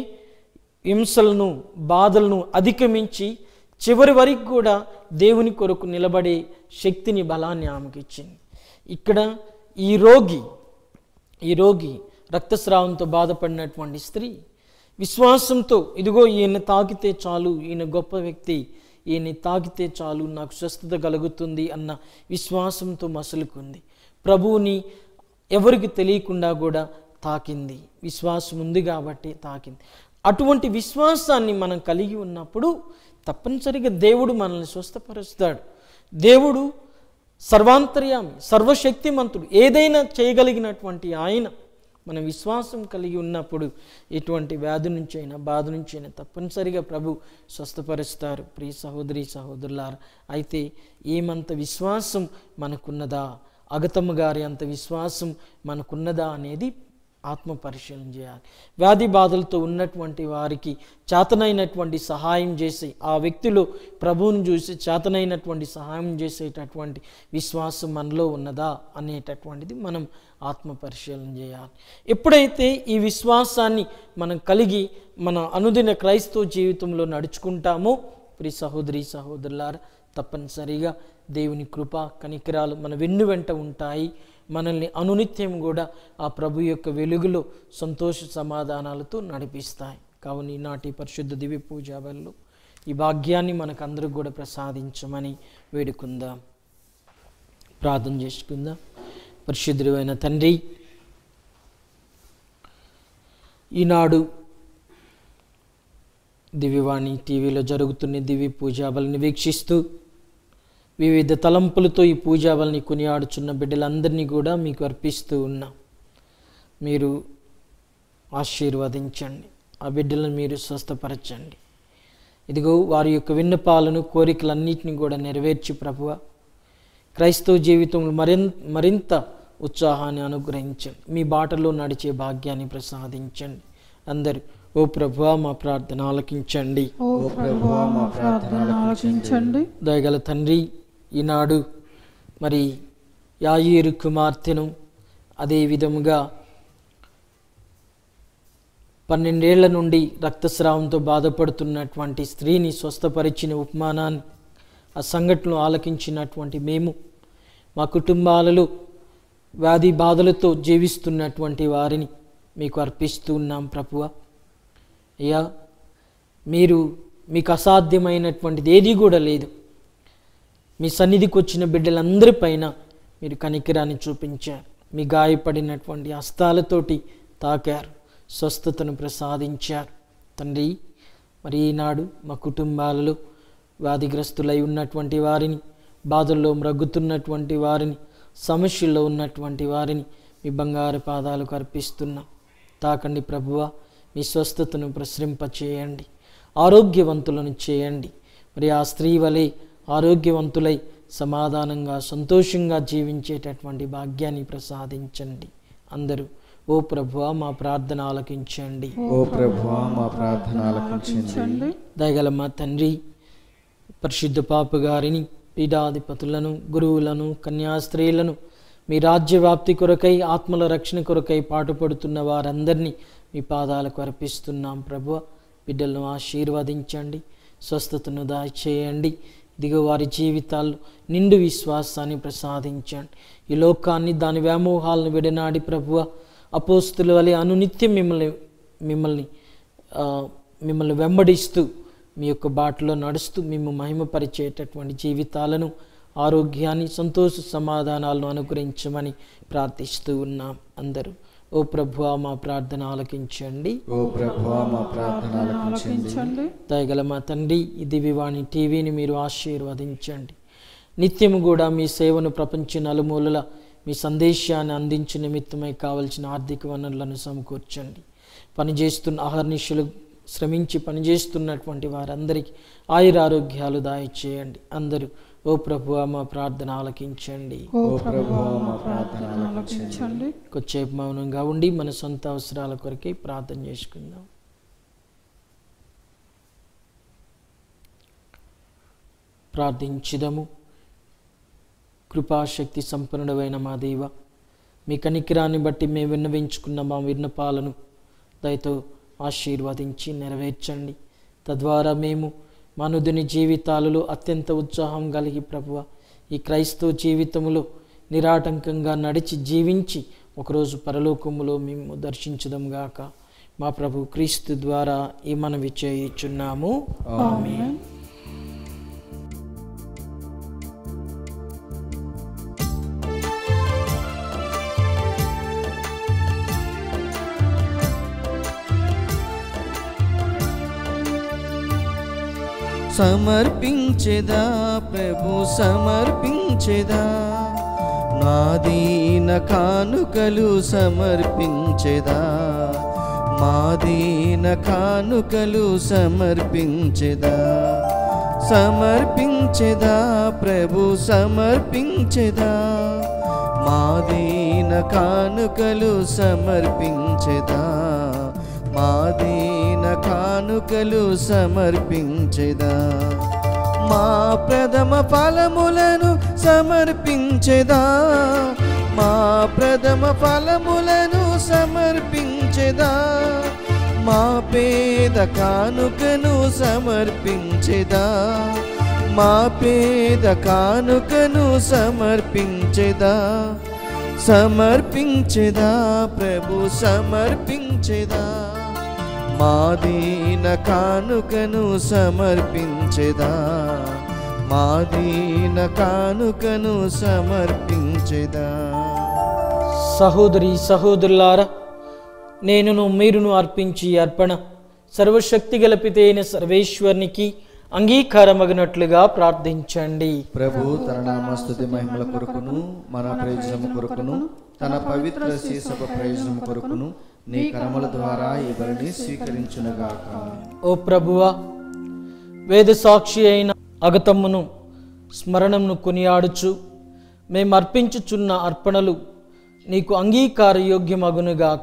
హింసలను బాధలను అధిగమించి చివరి వరకు కూడా దేవుని కొరకు నిలబడే శక్తిని బలాన్ని ఆమెకి ఇచ్చింది ఇక్కడ ఈ రోగి ఈ రోగి రక్తస్రావంతో బాధపడినటువంటి స్త్రీ విశ్వాసంతో ఇదిగో ఈయన తాకితే చాలు ఈయన గొప్ప వ్యక్తి ఈయన తాకితే చాలు నాకు స్వస్థత కలుగుతుంది అన్న విశ్వాసంతో మసలుకుంది ప్రభువుని ఎవరికి తెలియకుండా కూడా తాకింది విశ్వాసం ఉంది కాబట్టి తాకింది అటువంటి విశ్వాసాన్ని మనం కలిగి ఉన్నప్పుడు తప్పనిసరిగా దేవుడు మనల్ని స్వస్థపరుస్తాడు దేవుడు సర్వాంతర్యామి సర్వశక్తిమంతుడు ఏదైనా చేయగలిగినటువంటి ఆయన మన విశ్వాసం కలిగి ఉన్నప్పుడు ఎటువంటి వ్యాధి నుంచి అయినా బాధ నుంచి అయినా తప్పనిసరిగా ప్రభు స్వస్థపరుస్తారు ప్రియ సహోదరి సహోదరులారా అయితే ఏమంత విశ్వాసం మనకున్నదా అగతమ్మ గారి అంత విశ్వాసం మనకున్నదా అనేది ఆత్మ పరిశీలన చేయాలి వ్యాధి బాధలతో ఉన్నటువంటి వారికి చేతనైనటువంటి సహాయం చేసి ఆ వ్యక్తిలో ప్రభువుని చూసి చేతనైనటువంటి సహాయం చేసేటటువంటి విశ్వాసం మనలో ఉన్నదా అనేటటువంటిది మనం ఆత్మ పరిశీలన చేయాలి ఎప్పుడైతే ఈ విశ్వాసాన్ని మనం కలిగి మన అనుదిన క్రైస్తవ జీవితంలో నడుచుకుంటామో ప్రి సహోదరి సహోదరులారా తప్పనిసరిగా దేవుని కృప కనికరాలు మన వెన్ను వెంట ఉంటాయి మనల్ని అనునిత్యం కూడా ఆ ప్రభు యొక్క వెలుగులో సంతోష సమాధానాలతో నడిపిస్తాయి కావున ఈనాటి పరిశుద్ధ దివ్య పూజాబల్లో ఈ భాగ్యాన్ని మనకందరూ కూడా ప్రసాదించమని వేడుకుందాం ప్రార్థన చేసుకుందాం పరిశుద్ధుడైన తండ్రి ఈనాడు దివ్యవాణి టీవీలో జరుగుతున్న దివ్య పూజాబలిని వీక్షిస్తూ వివిధ తలంపులతో ఈ పూజాబలిని కొనియాడుచున్న బిడ్డలందరినీ కూడా మీకు అర్పిస్తూ ఉన్నాం మీరు ఆశీర్వదించండి ఆ బిడ్డలను మీరు స్వస్థపరచండి ఇదిగో వారి యొక్క విన్నపాలను కోరికలన్నింటినీ కూడా నెరవేర్చి ప్రభువ క్రైస్తవ జీవితంలో మరింత మరింత ఉత్సాహాన్ని అనుగ్రహించండి మీ బాటలో నడిచే భాగ్యాన్ని ప్రసాదించండి అందరు ఓ ప్రభువా మా ప్రార్థన ఆలకించండి ఓ ప్రభువా మా ప్రార్థన ఆలకించండి దయగల తండ్రి ఈనాడు మరి యాయేరు కుమార్తెను అదే విధముగా పన్నెండేళ్ల నుండి రక్తస్రావంతో బాధపడుతున్నటువంటి స్త్రీని స్వస్థపరిచిన ఉపమానాన్ని ఆ సంఘటనలు ఆలకించినటువంటి మేము మా కుటుంబాలలో వ్యాధి బాధలతో జీవిస్తున్నటువంటి వారిని మీకు అర్పిస్తూ ఉన్నాం ప్రభువ అయ్యా మీరు మీకు అసాధ్యమైనటువంటిది ఏది కూడా లేదు మీ సన్నిధికి వచ్చిన బిడ్డలందరిపైన మీరు కనికిరాన్ని చూపించారు మీ గాయపడినటువంటి హస్తాలతోటి తాకారు స్వస్థతను ప్రసాదించారు తండ్రి మరి ఈనాడు మా కుటుంబాలలో వ్యాధిగ్రస్తులై ఉన్నటువంటి వారిని బాధల్లో మ్రగ్గుతున్నటువంటి వారిని సమస్యల్లో ఉన్నటువంటి వారిని మీ బంగారు పాదాలకు అర్పిస్తున్నాం తాకండి ప్రభువ మీ స్వస్థతను ప్రసరింపచేయండి ఆరోగ్యవంతులను చేయండి మరి ఆ స్త్రీ వలె ఆరోగ్యవంతులై సమాధానంగా సంతోషంగా జీవించేటటువంటి భాగ్యాన్ని ప్రసాదించండి అందరూ ఓ ప్రభువ మా ప్రార్థన ఆలకించండి ఓ ప్రభువా మా ప్రార్థన ఆలకించండి దయగల మా తండ్రి పరిశుద్ధ పాప గారిని పీఠాధిపతులను గురువులను కన్యాస్త్రీలను మీ రాజ్యవ్యాప్తి కొరకై ఆత్మల రక్షణ కొరకై పాటుపడుతున్న వారందరినీ మీ పాదాలకు అర్పిస్తున్నాం ప్రభు బిడ్డలను ఆశీర్వదించండి స్వస్థతను దాచేయండి ఇదిగో వారి జీవితాల్లో నిండు విశ్వాసాన్ని ప్రసాదించండి ఈ లోకాన్ని దాని వ్యామోహాలను విడనాడి ప్రభువ అపోస్తుల వలె అనునిత్యం మిమ్మల్ని మిమ్మల్ని ఆ, మిమ్మల్ని వెంబడిస్తూ మీ యొక్క బాటలో నడుస్తూ మేము మహిమపరిచేటటువంటి జీవితాలను ఆరోగ్యాన్ని సంతోష సమాధానాలను అనుగ్రహించమని ప్రార్థిస్తూ ఉన్నాం అందరూ ఓ ప్రభువా మా ప్రార్థన ఆలకించండి ఓ ప్రభువా మా ప్రార్థన ఆలకించండి ఆలకించండి దయగల మా తండ్రి ఈ దివ్యవాణి టీవీని మీరు ఆశీర్వదించండి నిత్యము కూడా మీ సేవను ప్రపంచ నలుమూలల మీ సందేశాన్ని అందించే నిమిత్తమై కావలసిన ఆర్థిక వనరులను సమకూర్చండి పనిచేస్తున్న అహర్నిశలు శ్రమించి పనిచేస్తున్నటువంటి వారందరికీ ఆయురారోగ్యాలు దాయిచేయండి అందరూ ఓ ప్రభువా మా ప్రార్థన ఆలకించండి ఓ ప్రభువా మా ప్రార్థన ఆలకించండి కొద్దిసేపు మౌనంగా ఉండి మన సొంత అవసరాల కొరకై ప్రార్థన చేసుకుందాం ప్రార్థించుదము కృపాశక్తి సంపన్నుడమైన మా దేవ మీ కనికిరాన్ని బట్టి మేము విన్నవించుకున్న మా విన్నపాలను దయతో ఆశీర్వదించి నెరవేర్చండి తద్వారా మేము మనుదిని జీవితాలలో అత్యంత ఉత్సాహం కలిగి ప్రభువ ఈ క్రైస్తవ జీవితములో నిరాటంకంగా నడిచి జీవించి ఒకరోజు పరలోకములో మేము దర్శించడం గాక మా ప్రభు క్రీస్తు ద్వారా ఈ మనవి చేయుచున్నాము ఆమేన్ సమర్పించెదా ప్రభు సమర్పించెదా నాదీన కానుకలు సమర్పించెదా మాదీన కానుకలు సమర్పించెదా సమర్పించెదా ప్రభు సమర్పించెదా మాదీన కానుకలు సమర్పించెదా మాదీన కానుకలు సమర్పించెదా మా ప్రథమ ఫలములను సమర్పించెదా మా ప్రథమ ఫలములను సమర్పించెదా మా పేద కానుకను సమర్పించెదా మా పేద కానుకను సమర్పించెదా సమర్పించెదా ప్రభు సమర్పించెదా మాదీన కానుకను సమర్పించెదా మాదీన కానుకను సమర్పించెదా సహోదరి సహోదరులారా నేనును మీరును అర్పించి ఈ అర్పణ సర్వశక్తి గలపితే అయిన సర్వేశ్వరునికి అంగీకారమగినట్లుగా ప్రార్థించండి ప్రభు తన నామస్తుతి మహిమల కొరకును మన ప్రయోజనము కొరకును తన పవిత్ర శీసభ ప్రయోజనం కొరకును నీ కర్మల ద్వారా ఈ బలిని స్వీకరించునుగాక ఓ ప్రభువా వేద సాక్షి అయిన అగతమ్మును స్మరణమును కొనియాడుచు మేము అర్పించుచున్న అర్పణలు నీకు అంగీకార యోగ్యమగునుగాక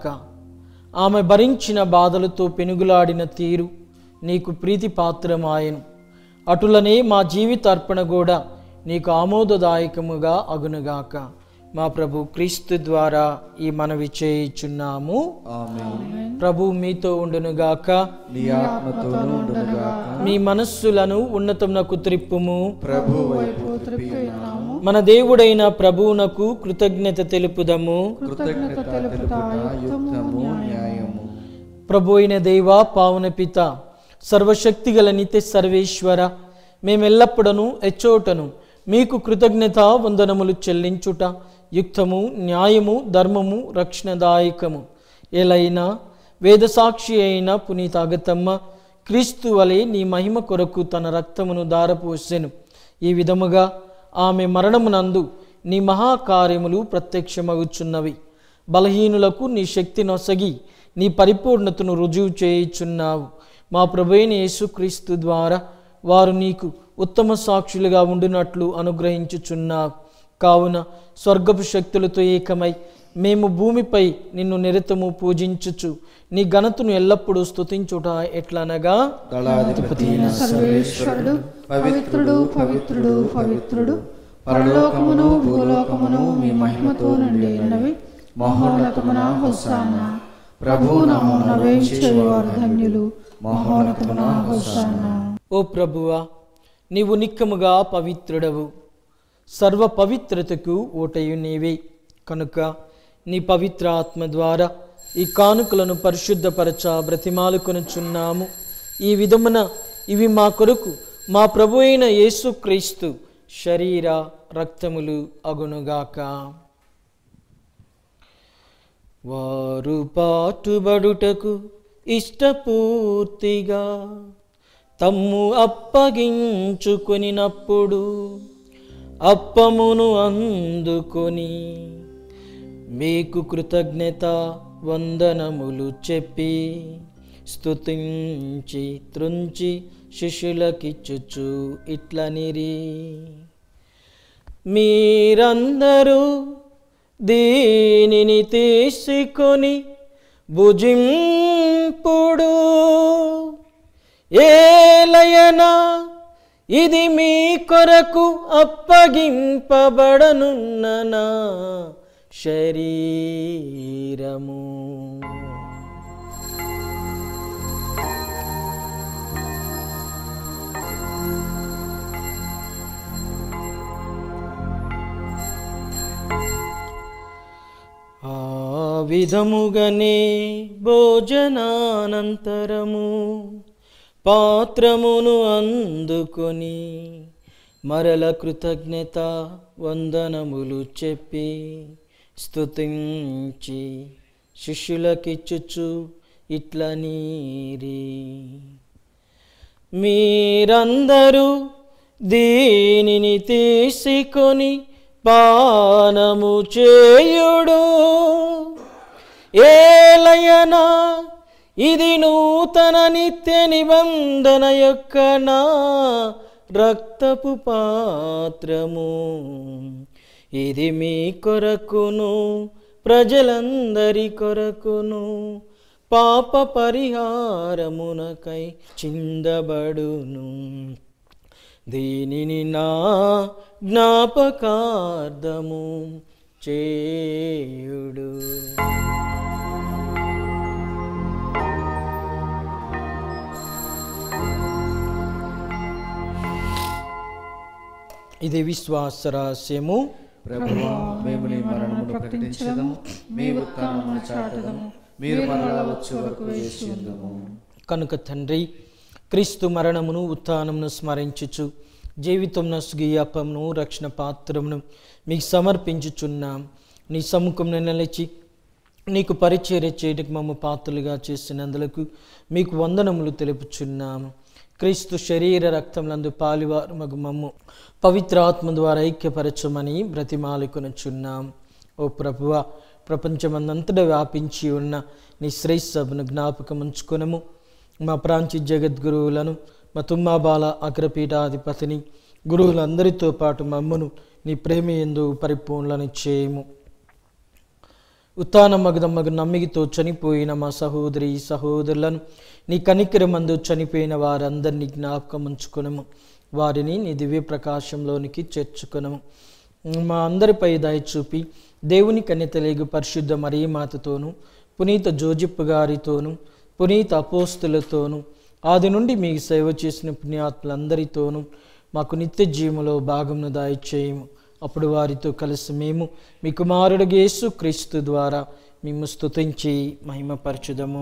ఆమె భరించిన బాధలతో పెనుగులాడిన తీరు నీకు ప్రీతిపాత్రమాయను అటులనే మా జీవిత అర్పణ కూడా నీకు ఆమోదదాయకముగా అగునుగాక మా ప్రభు క్రీస్తు ద్వారా ఈ మనవి చేయుచున్నాము ఆమేన్ ప్రభు మీతో ఉండునుగాక నీ ఆత్మతోనూ ఉండునుగాక మీ మనస్సులను ఉన్నతమునకు త్రిప్పుము ప్రభు వైపు త్రిప్పి ఉన్నాము మన దేవుడైన ప్రభువునకు కృతజ్ఞత తెలుపుదము కృతజ్ఞత తెలుపుతా యుక్తము న్యాయము ప్రభు అయిన దేవ పావన పిత సర్వశక్తిగల నిత్య సర్వేశ్వర మేమెల్లప్పుడను ఎచ్చోటను మీకు కృతజ్ఞత వందనములు చెల్లించుట యుక్తము న్యాయము ధర్మము రక్షణదాయకము ఎలైనా వేదసాక్షి అయిన పునీత అగతమ్మ క్రీస్తు వలె నీ మహిమ కొరకు తన రక్తమును దారపోసెను ఈ విధముగా ఆమె మరణమునందు నీ మహాకార్యములు ప్రత్యక్షమగుచున్నవి బలహీనులకు నీ శక్తి నొసగి నీ పరిపూర్ణతను రుజువు చేయుచున్నావు మా ప్రభుైన యేసుక్రీస్తు ద్వారా వారు నీకు ఉత్తమ సాక్షులుగా ఉండునట్లు అనుగ్రహించుచున్నావు కావున స్వర్గపు శక్తులతో ఏకమై మేము భూమిపై నిన్ను నిరతము పూజించుచు నీ ఘనతను ఎల్లప్పుడూ స్తుతించుట ఎట్లనగా దళాధిపతి అయిన సర్వేశ్వరుడు పవిత్రుడు పవిత్రుడు పవిత్రుడు పరలోకమును భూలోకమును మీ మహిమతో నిండి ఉన్నవి మహోన్నతమున హోసాన ప్రభు నామమున వేయించేవారు ధన్యులు మహోన్నతమున హోసాన ఓ ప్రభువా నీవు నిక్కముగా పవిత్రుడవు సర్వ పవిత్రతకు ఓటయు నీవే కనుక నీ పవిత్ర ఆత్మ ద్వారా ఈ కానుకలను పరిశుద్ధపరచ బ్రతిమాలు కొనుచున్నాము ఈ విధమున ఇవి మా కొరకు మా ప్రభు అయిన యేసుక్రీస్తు శరీర రక్తములు అగునుగాక వారు పాటుబడుటకు ఇష్టపూర్తిగా తమ్ము అప్పగించుకొనినప్పుడు అప్పమును అందుకొని మీకు కృతజ్ఞత వందనములు చెప్పి స్తుతించి త్రుంచి శిష్యులకిచ్చుచు ఇట్లనిరి మీరందరూ దీనిని తీసుకొని భుజింపుడు ఏలయనా ఇది మీ కొరకు అప్పగింపబడనున్న నా శరీరము ఆ విధముగనే భోజనానంతరము పాత్రమును అందుకొని మరల కృతజ్ఞత వందనములు చెప్పి స్తుతించి శిష్యులకిచ్చుచు ఇట్ల నీరి మీరందరూ దీనిని తీసుకొని పానము చేయుడు ఏలయనా ఇది నూతన నిత్య నిబంధన యొక్క నా రక్తపు పాత్రము ఇది మీ కొరకును ప్రజలందరి కొరకును పాప పరిహారమునకై చిందబడును దీనిని నా జ్ఞాపకార్థము చేయుడు ఇది విశ్వాస రహస్యము ప్రభువా మేము నీ మరణమును ప్రకటించదము మీ ఉత్థానమును చాటదము మీరు మరలా వచ్చే వరకు వేచి ఉందము కనుక తండ్రి క్రీస్తు మరణమును ఉత్థానమును స్మరించుచు జీవితం నసుగియాపమును రక్షణ పాత్రమును మీకు సమర్పించుచున్నాం నీ సముఖంలో నిలిచి నీకు పరిచర్య చేయడానికి మమ్మ పాత్రలుగా చేసినందులకు మీకు వందనములు తెలుపుచున్నాము క్రీస్తు శరీర రక్తములందు పాలివారు మగు మమ్ము పవిత్రాత్మ ద్వారా ఐక్యపరచమని బ్రతిమాలుకొనుచున్నాం ఓ ప్రభువ ప్రపంచమందంతటా వ్యాపించి ఉన్న నీ శ్రేష్ఠ సభను జ్ఞాపకం ఉంచుకొనము మా ప్రాంతీయ జగద్గురువులను మా తుమ్మాబాల అగ్రపీఠాధిపతిని గురువులందరితో పాటు మమ్మను నీ ప్రేమ ఎందు పరిపూర్ణలను చేయము ఉత్తాన మగదమ్మగు నమ్మిగితో చనిపోయిన మా సహోదరి సహోదరులను నీ కనికరమందు చనిపోయిన వారందరినీ జ్ఞాపకం ఉంచుకునము వారిని నీ దివ్య ప్రకాశంలోనికి చేర్చుకునము మా అందరిపై దయ చూపి దేవుని కన్యతలేగు పరిశుద్ధ మరీమాతతోనూ పునీత జోజిప్ప గారితోనూ పునీత అపోస్తులతోనూ ఆది నుండి మీకు సేవ చేసిన పుణ్యాత్ములందరితోనూ మాకు నిత్య జీవములో భాగమును దయచేయము అప్పుడు వారితో కలిసి మేము మీ కుమారుడు యేసు క్రీస్తు ద్వారా మేము స్తుతించి మహిమపరచుదము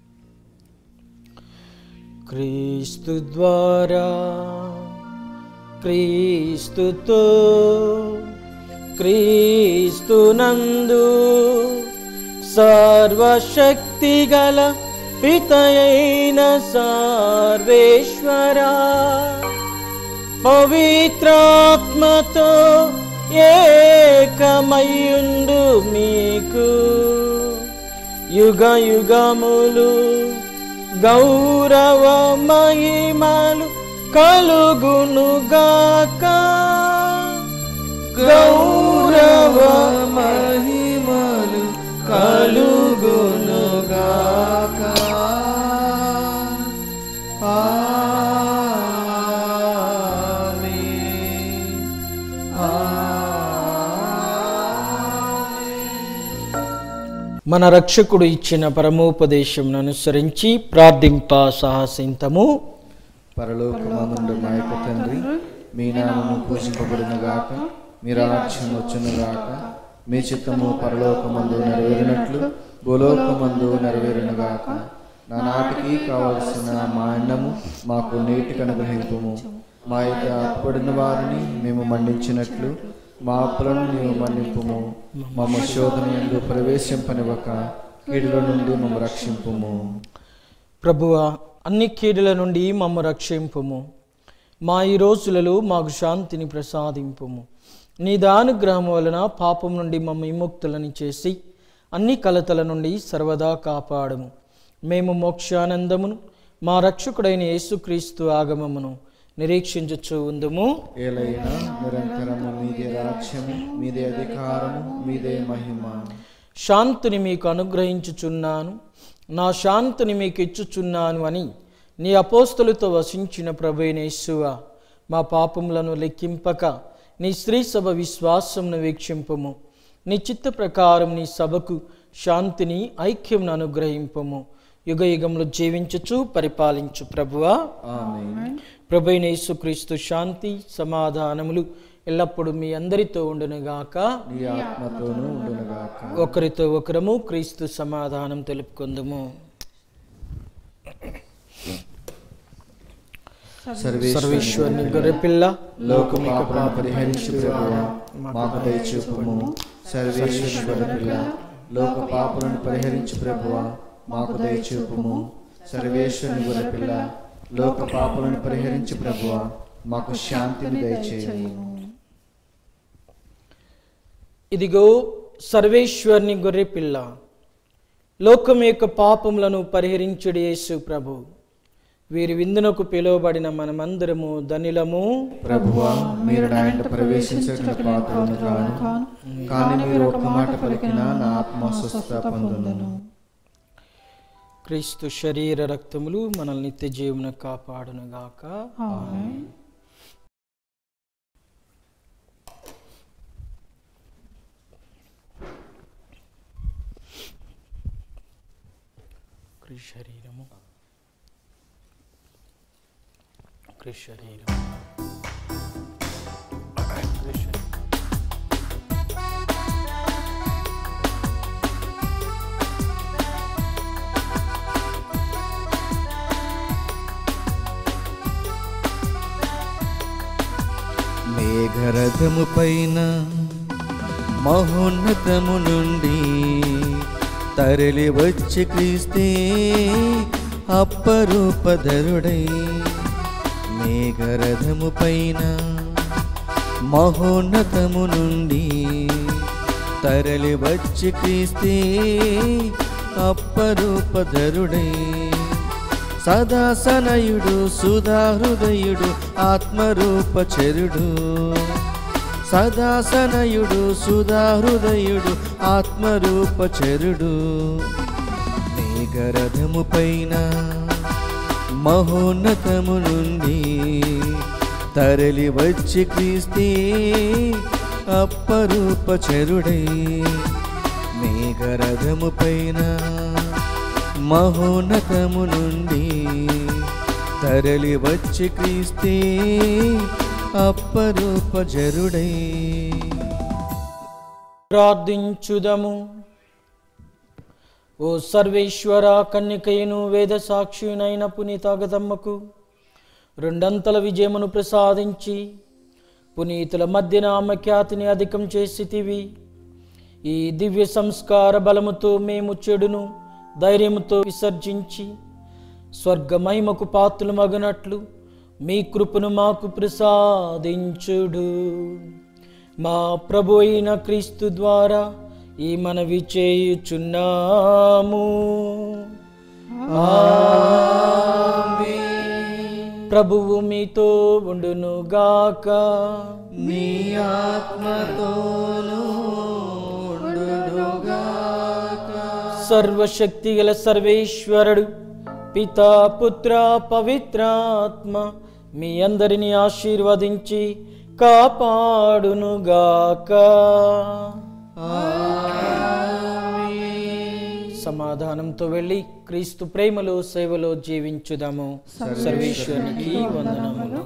క్రీస్తు ద్వారా క్రీస్తుతో క్రీస్తునందు సర్వశక్తి గల పితయైన సర్వేశ్వరా పవిత్రాత్మతో ఏకమయుండు మీకు యుగ యుగములు గౌరవ మహిమలు కలుగునుగాక గౌరవ మహిమలు కలుగునుగాక ఆమేన్. మన రక్షకుడు ఇచ్చిన పరమోపదేశం అనుసరించి ప్రార్థింప సాహసింతము పరలోకమందుండు మా యొక్క తండ్రి మీ నామము పూజింపబడిన గాక మీ రాజ్యం వచ్చును గాక మీ చిత్తము పరలోకమందు నెరవేరినట్లు భూలోకమందు నెరవేరును గాక నా నాటికి కావలసిన మా అన్నము మాకు నీటికి అనుగ్రహింపుము మా యొక్క అప్పడిన వారిని మేము మన్నించినట్లు మా అప్పులను నీవు మన్నింపుము మమ్మ శోధన ఎందు ప్రవేశింపనివ్వక కీడుల నుండి మమ్మ రక్షింపుము ప్రభువ అన్ని కీడుల నుండి మమ్మ రక్షింపుము మా ఈ రోజులలో మాకు శాంతిని ప్రసాదింపుము నీ దానుగ్రహం వలన పాపం నుండి మమ్మ విముక్తులని చేసి అన్ని కలతల నుండి సర్వదా కాపాడము మేము మోక్షానందమును మా రక్షకుడైన యేసుక్రీస్తు ఆగమమును నిరీక్షించుచు ఉందుము ఏలైనా నిరంతరము మీదే రాజ్యము మీదే అధికారము మీదే మహిమ శాంతిని మీకు అనుగ్రహించుచున్నాను నా శాంతిని మీకు ఇచ్చుచున్నాను అని నీ అపోస్తులతో వసించిన ప్రభైనేశ్వ మా పాపములను లెక్కింపక నీ స్త్రీ సభ విశ్వాసమును వీక్షింపము నీ చిత్త ప్రకారం నీ సభకు శాంతిని ఐక్యంను అనుగ్రహింపము యుగ యుగంలో జీవించుచు పరిపాలించు ప్రభువా ఆమేన్ ప్రభైన యేసుక్రీస్తు శాంతి సమాధానములు ఎల్లప్పుడూ మీ అందరితో ఉండునుగాక నీ ఆత్మతోనూ ఉండునుగాక ఒకరితో ఒకరము క్రీస్తు సమాధానం తెలుపుకుందుము సర్వేశ్వరుని గొర్రెపిల్ల లోకము పాపమును పరిహరించు ప్రభువా మాకు దయచూపుము సర్వేశ్వర పిల్ల లోక పాపలను పరిహరించు ప్రభువా మాకు దయచూపుము సర్వేశ్వరుని గొర్రె పిల్ల లోక పాపలను పరిహరించు ప్రభువా మాకు శాంతిని దయచేయము ఇదిగో సర్వేశ్వరుని గొర్రెపిల్ల లోకం యొక్క పాపములను పరిహరించుడు యేసు ప్రభు వీరి విందునకు పిలువబడిన మనమందరము ధనిలము ప్రభువా మీరు నా ఇంట ప్రవేశించడం పాత్రను కాను కానీ మీరు ఒక మాట పలికినా నా ఆత్మ స్వస్థత పొందును క్రీస్తు శరీర రక్తములు మనల్ని నిత్య జీవన కాపాడునుగాక ఆమేన్. క్రీస్తు శరీరము క్రీస్తు శరీరము క్రీస్తు శరీరము. మేఘరథము పైన మహోన్నతము నుండి తరలి వచ్చి క్రీస్తే అప్పరూపధరుడై మేఘరథము పైన మహోన్నతము నుండి తరలి వచ్చి క్రీస్తే అప్పరూపధరుడై సదాసనయుడు సుధాహృదయుడు ఆత్మరూపచరుడు సదాసనయుడు సుధాహృదయుడు ఆత్మరూపచరుడు మేఘరథము పైన మహోన్నతము నుండి తరలి వచ్చి క్రీస్తే అప్పరూపచరుడై మేఘరథము పైన మహోన్నతము నుండి తరలి వచ్చి క్రీస్తే అప్పరూపజరుడై ప్రార్థించుదము ఓ సర్వేశ్వర కన్యకయును వేద సాక్షినైన పునీతాగతమ్మకు రెండంతల విజయమును ప్రసాదించి పునీతుల మధ్యన ఆమె ఖ్యాతిని అధికం చేసితివి ఈ దివ్య సంస్కార బలముతో మేము చెడును ధైర్యముతో విసర్జించి స్వర్గ మహిమకు పాత్రలు మగనట్లు మీ కృపను మాకు ప్రసాదించుడు మా ప్రభు అయిన క్రీస్తు ద్వారా ఈ మనవి చేయుచున్నాము ప్రభువు మీతో ఉండునుగాక నీ ఆత్మతోనూ సర్వశక్తిగల సర్వేశ్వరుడు పితా పుత్ర పవిత్రాత్మ మీ అందరిని ఆశీర్వదించి కాపాడునుగాక సమాధానంతో వెళ్ళి క్రీస్తు ప్రేమలో సేవలో జీవించుదాము సర్వేశ్వరునికి వందనములు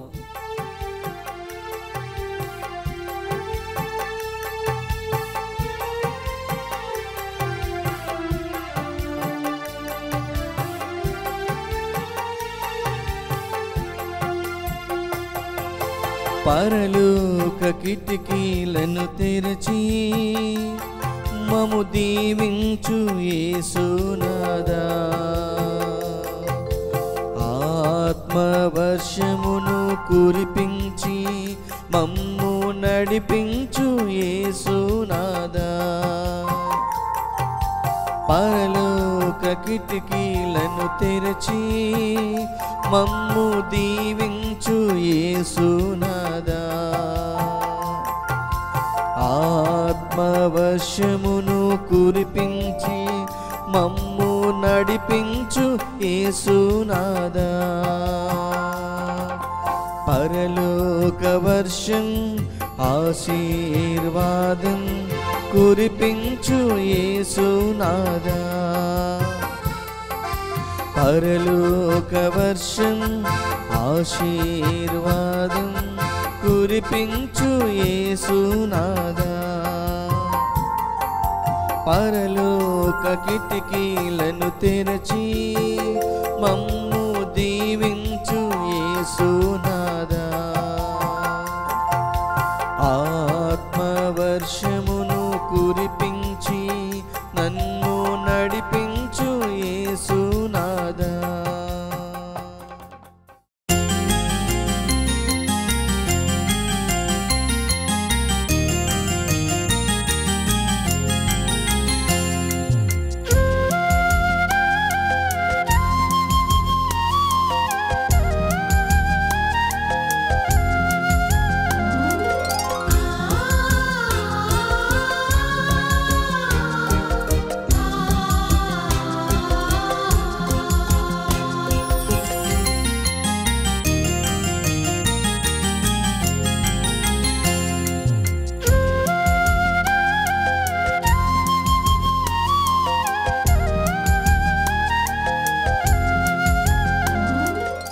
పరలోక కిటికీలను తెరచి మము దీవించు యేసునాదా ఆత్మవర్షమును కురిపించి మమ్ము నడిపించు యేసునాదా పరలోక కిటికీలను తెరచి మమ్ము దీవించు యేసునాదా ఆత్మవశమును కురిపించి మమ్ము నడిపించు యేసునాదా పరలోక వర్షం ఆశీర్వాదం కురిపించు యేసునాదా పరలోక వర్షం ఆశీర్వాదం కురిపించు యేసునాదా పరలోక కిటికీలను తెరచి మమ్ము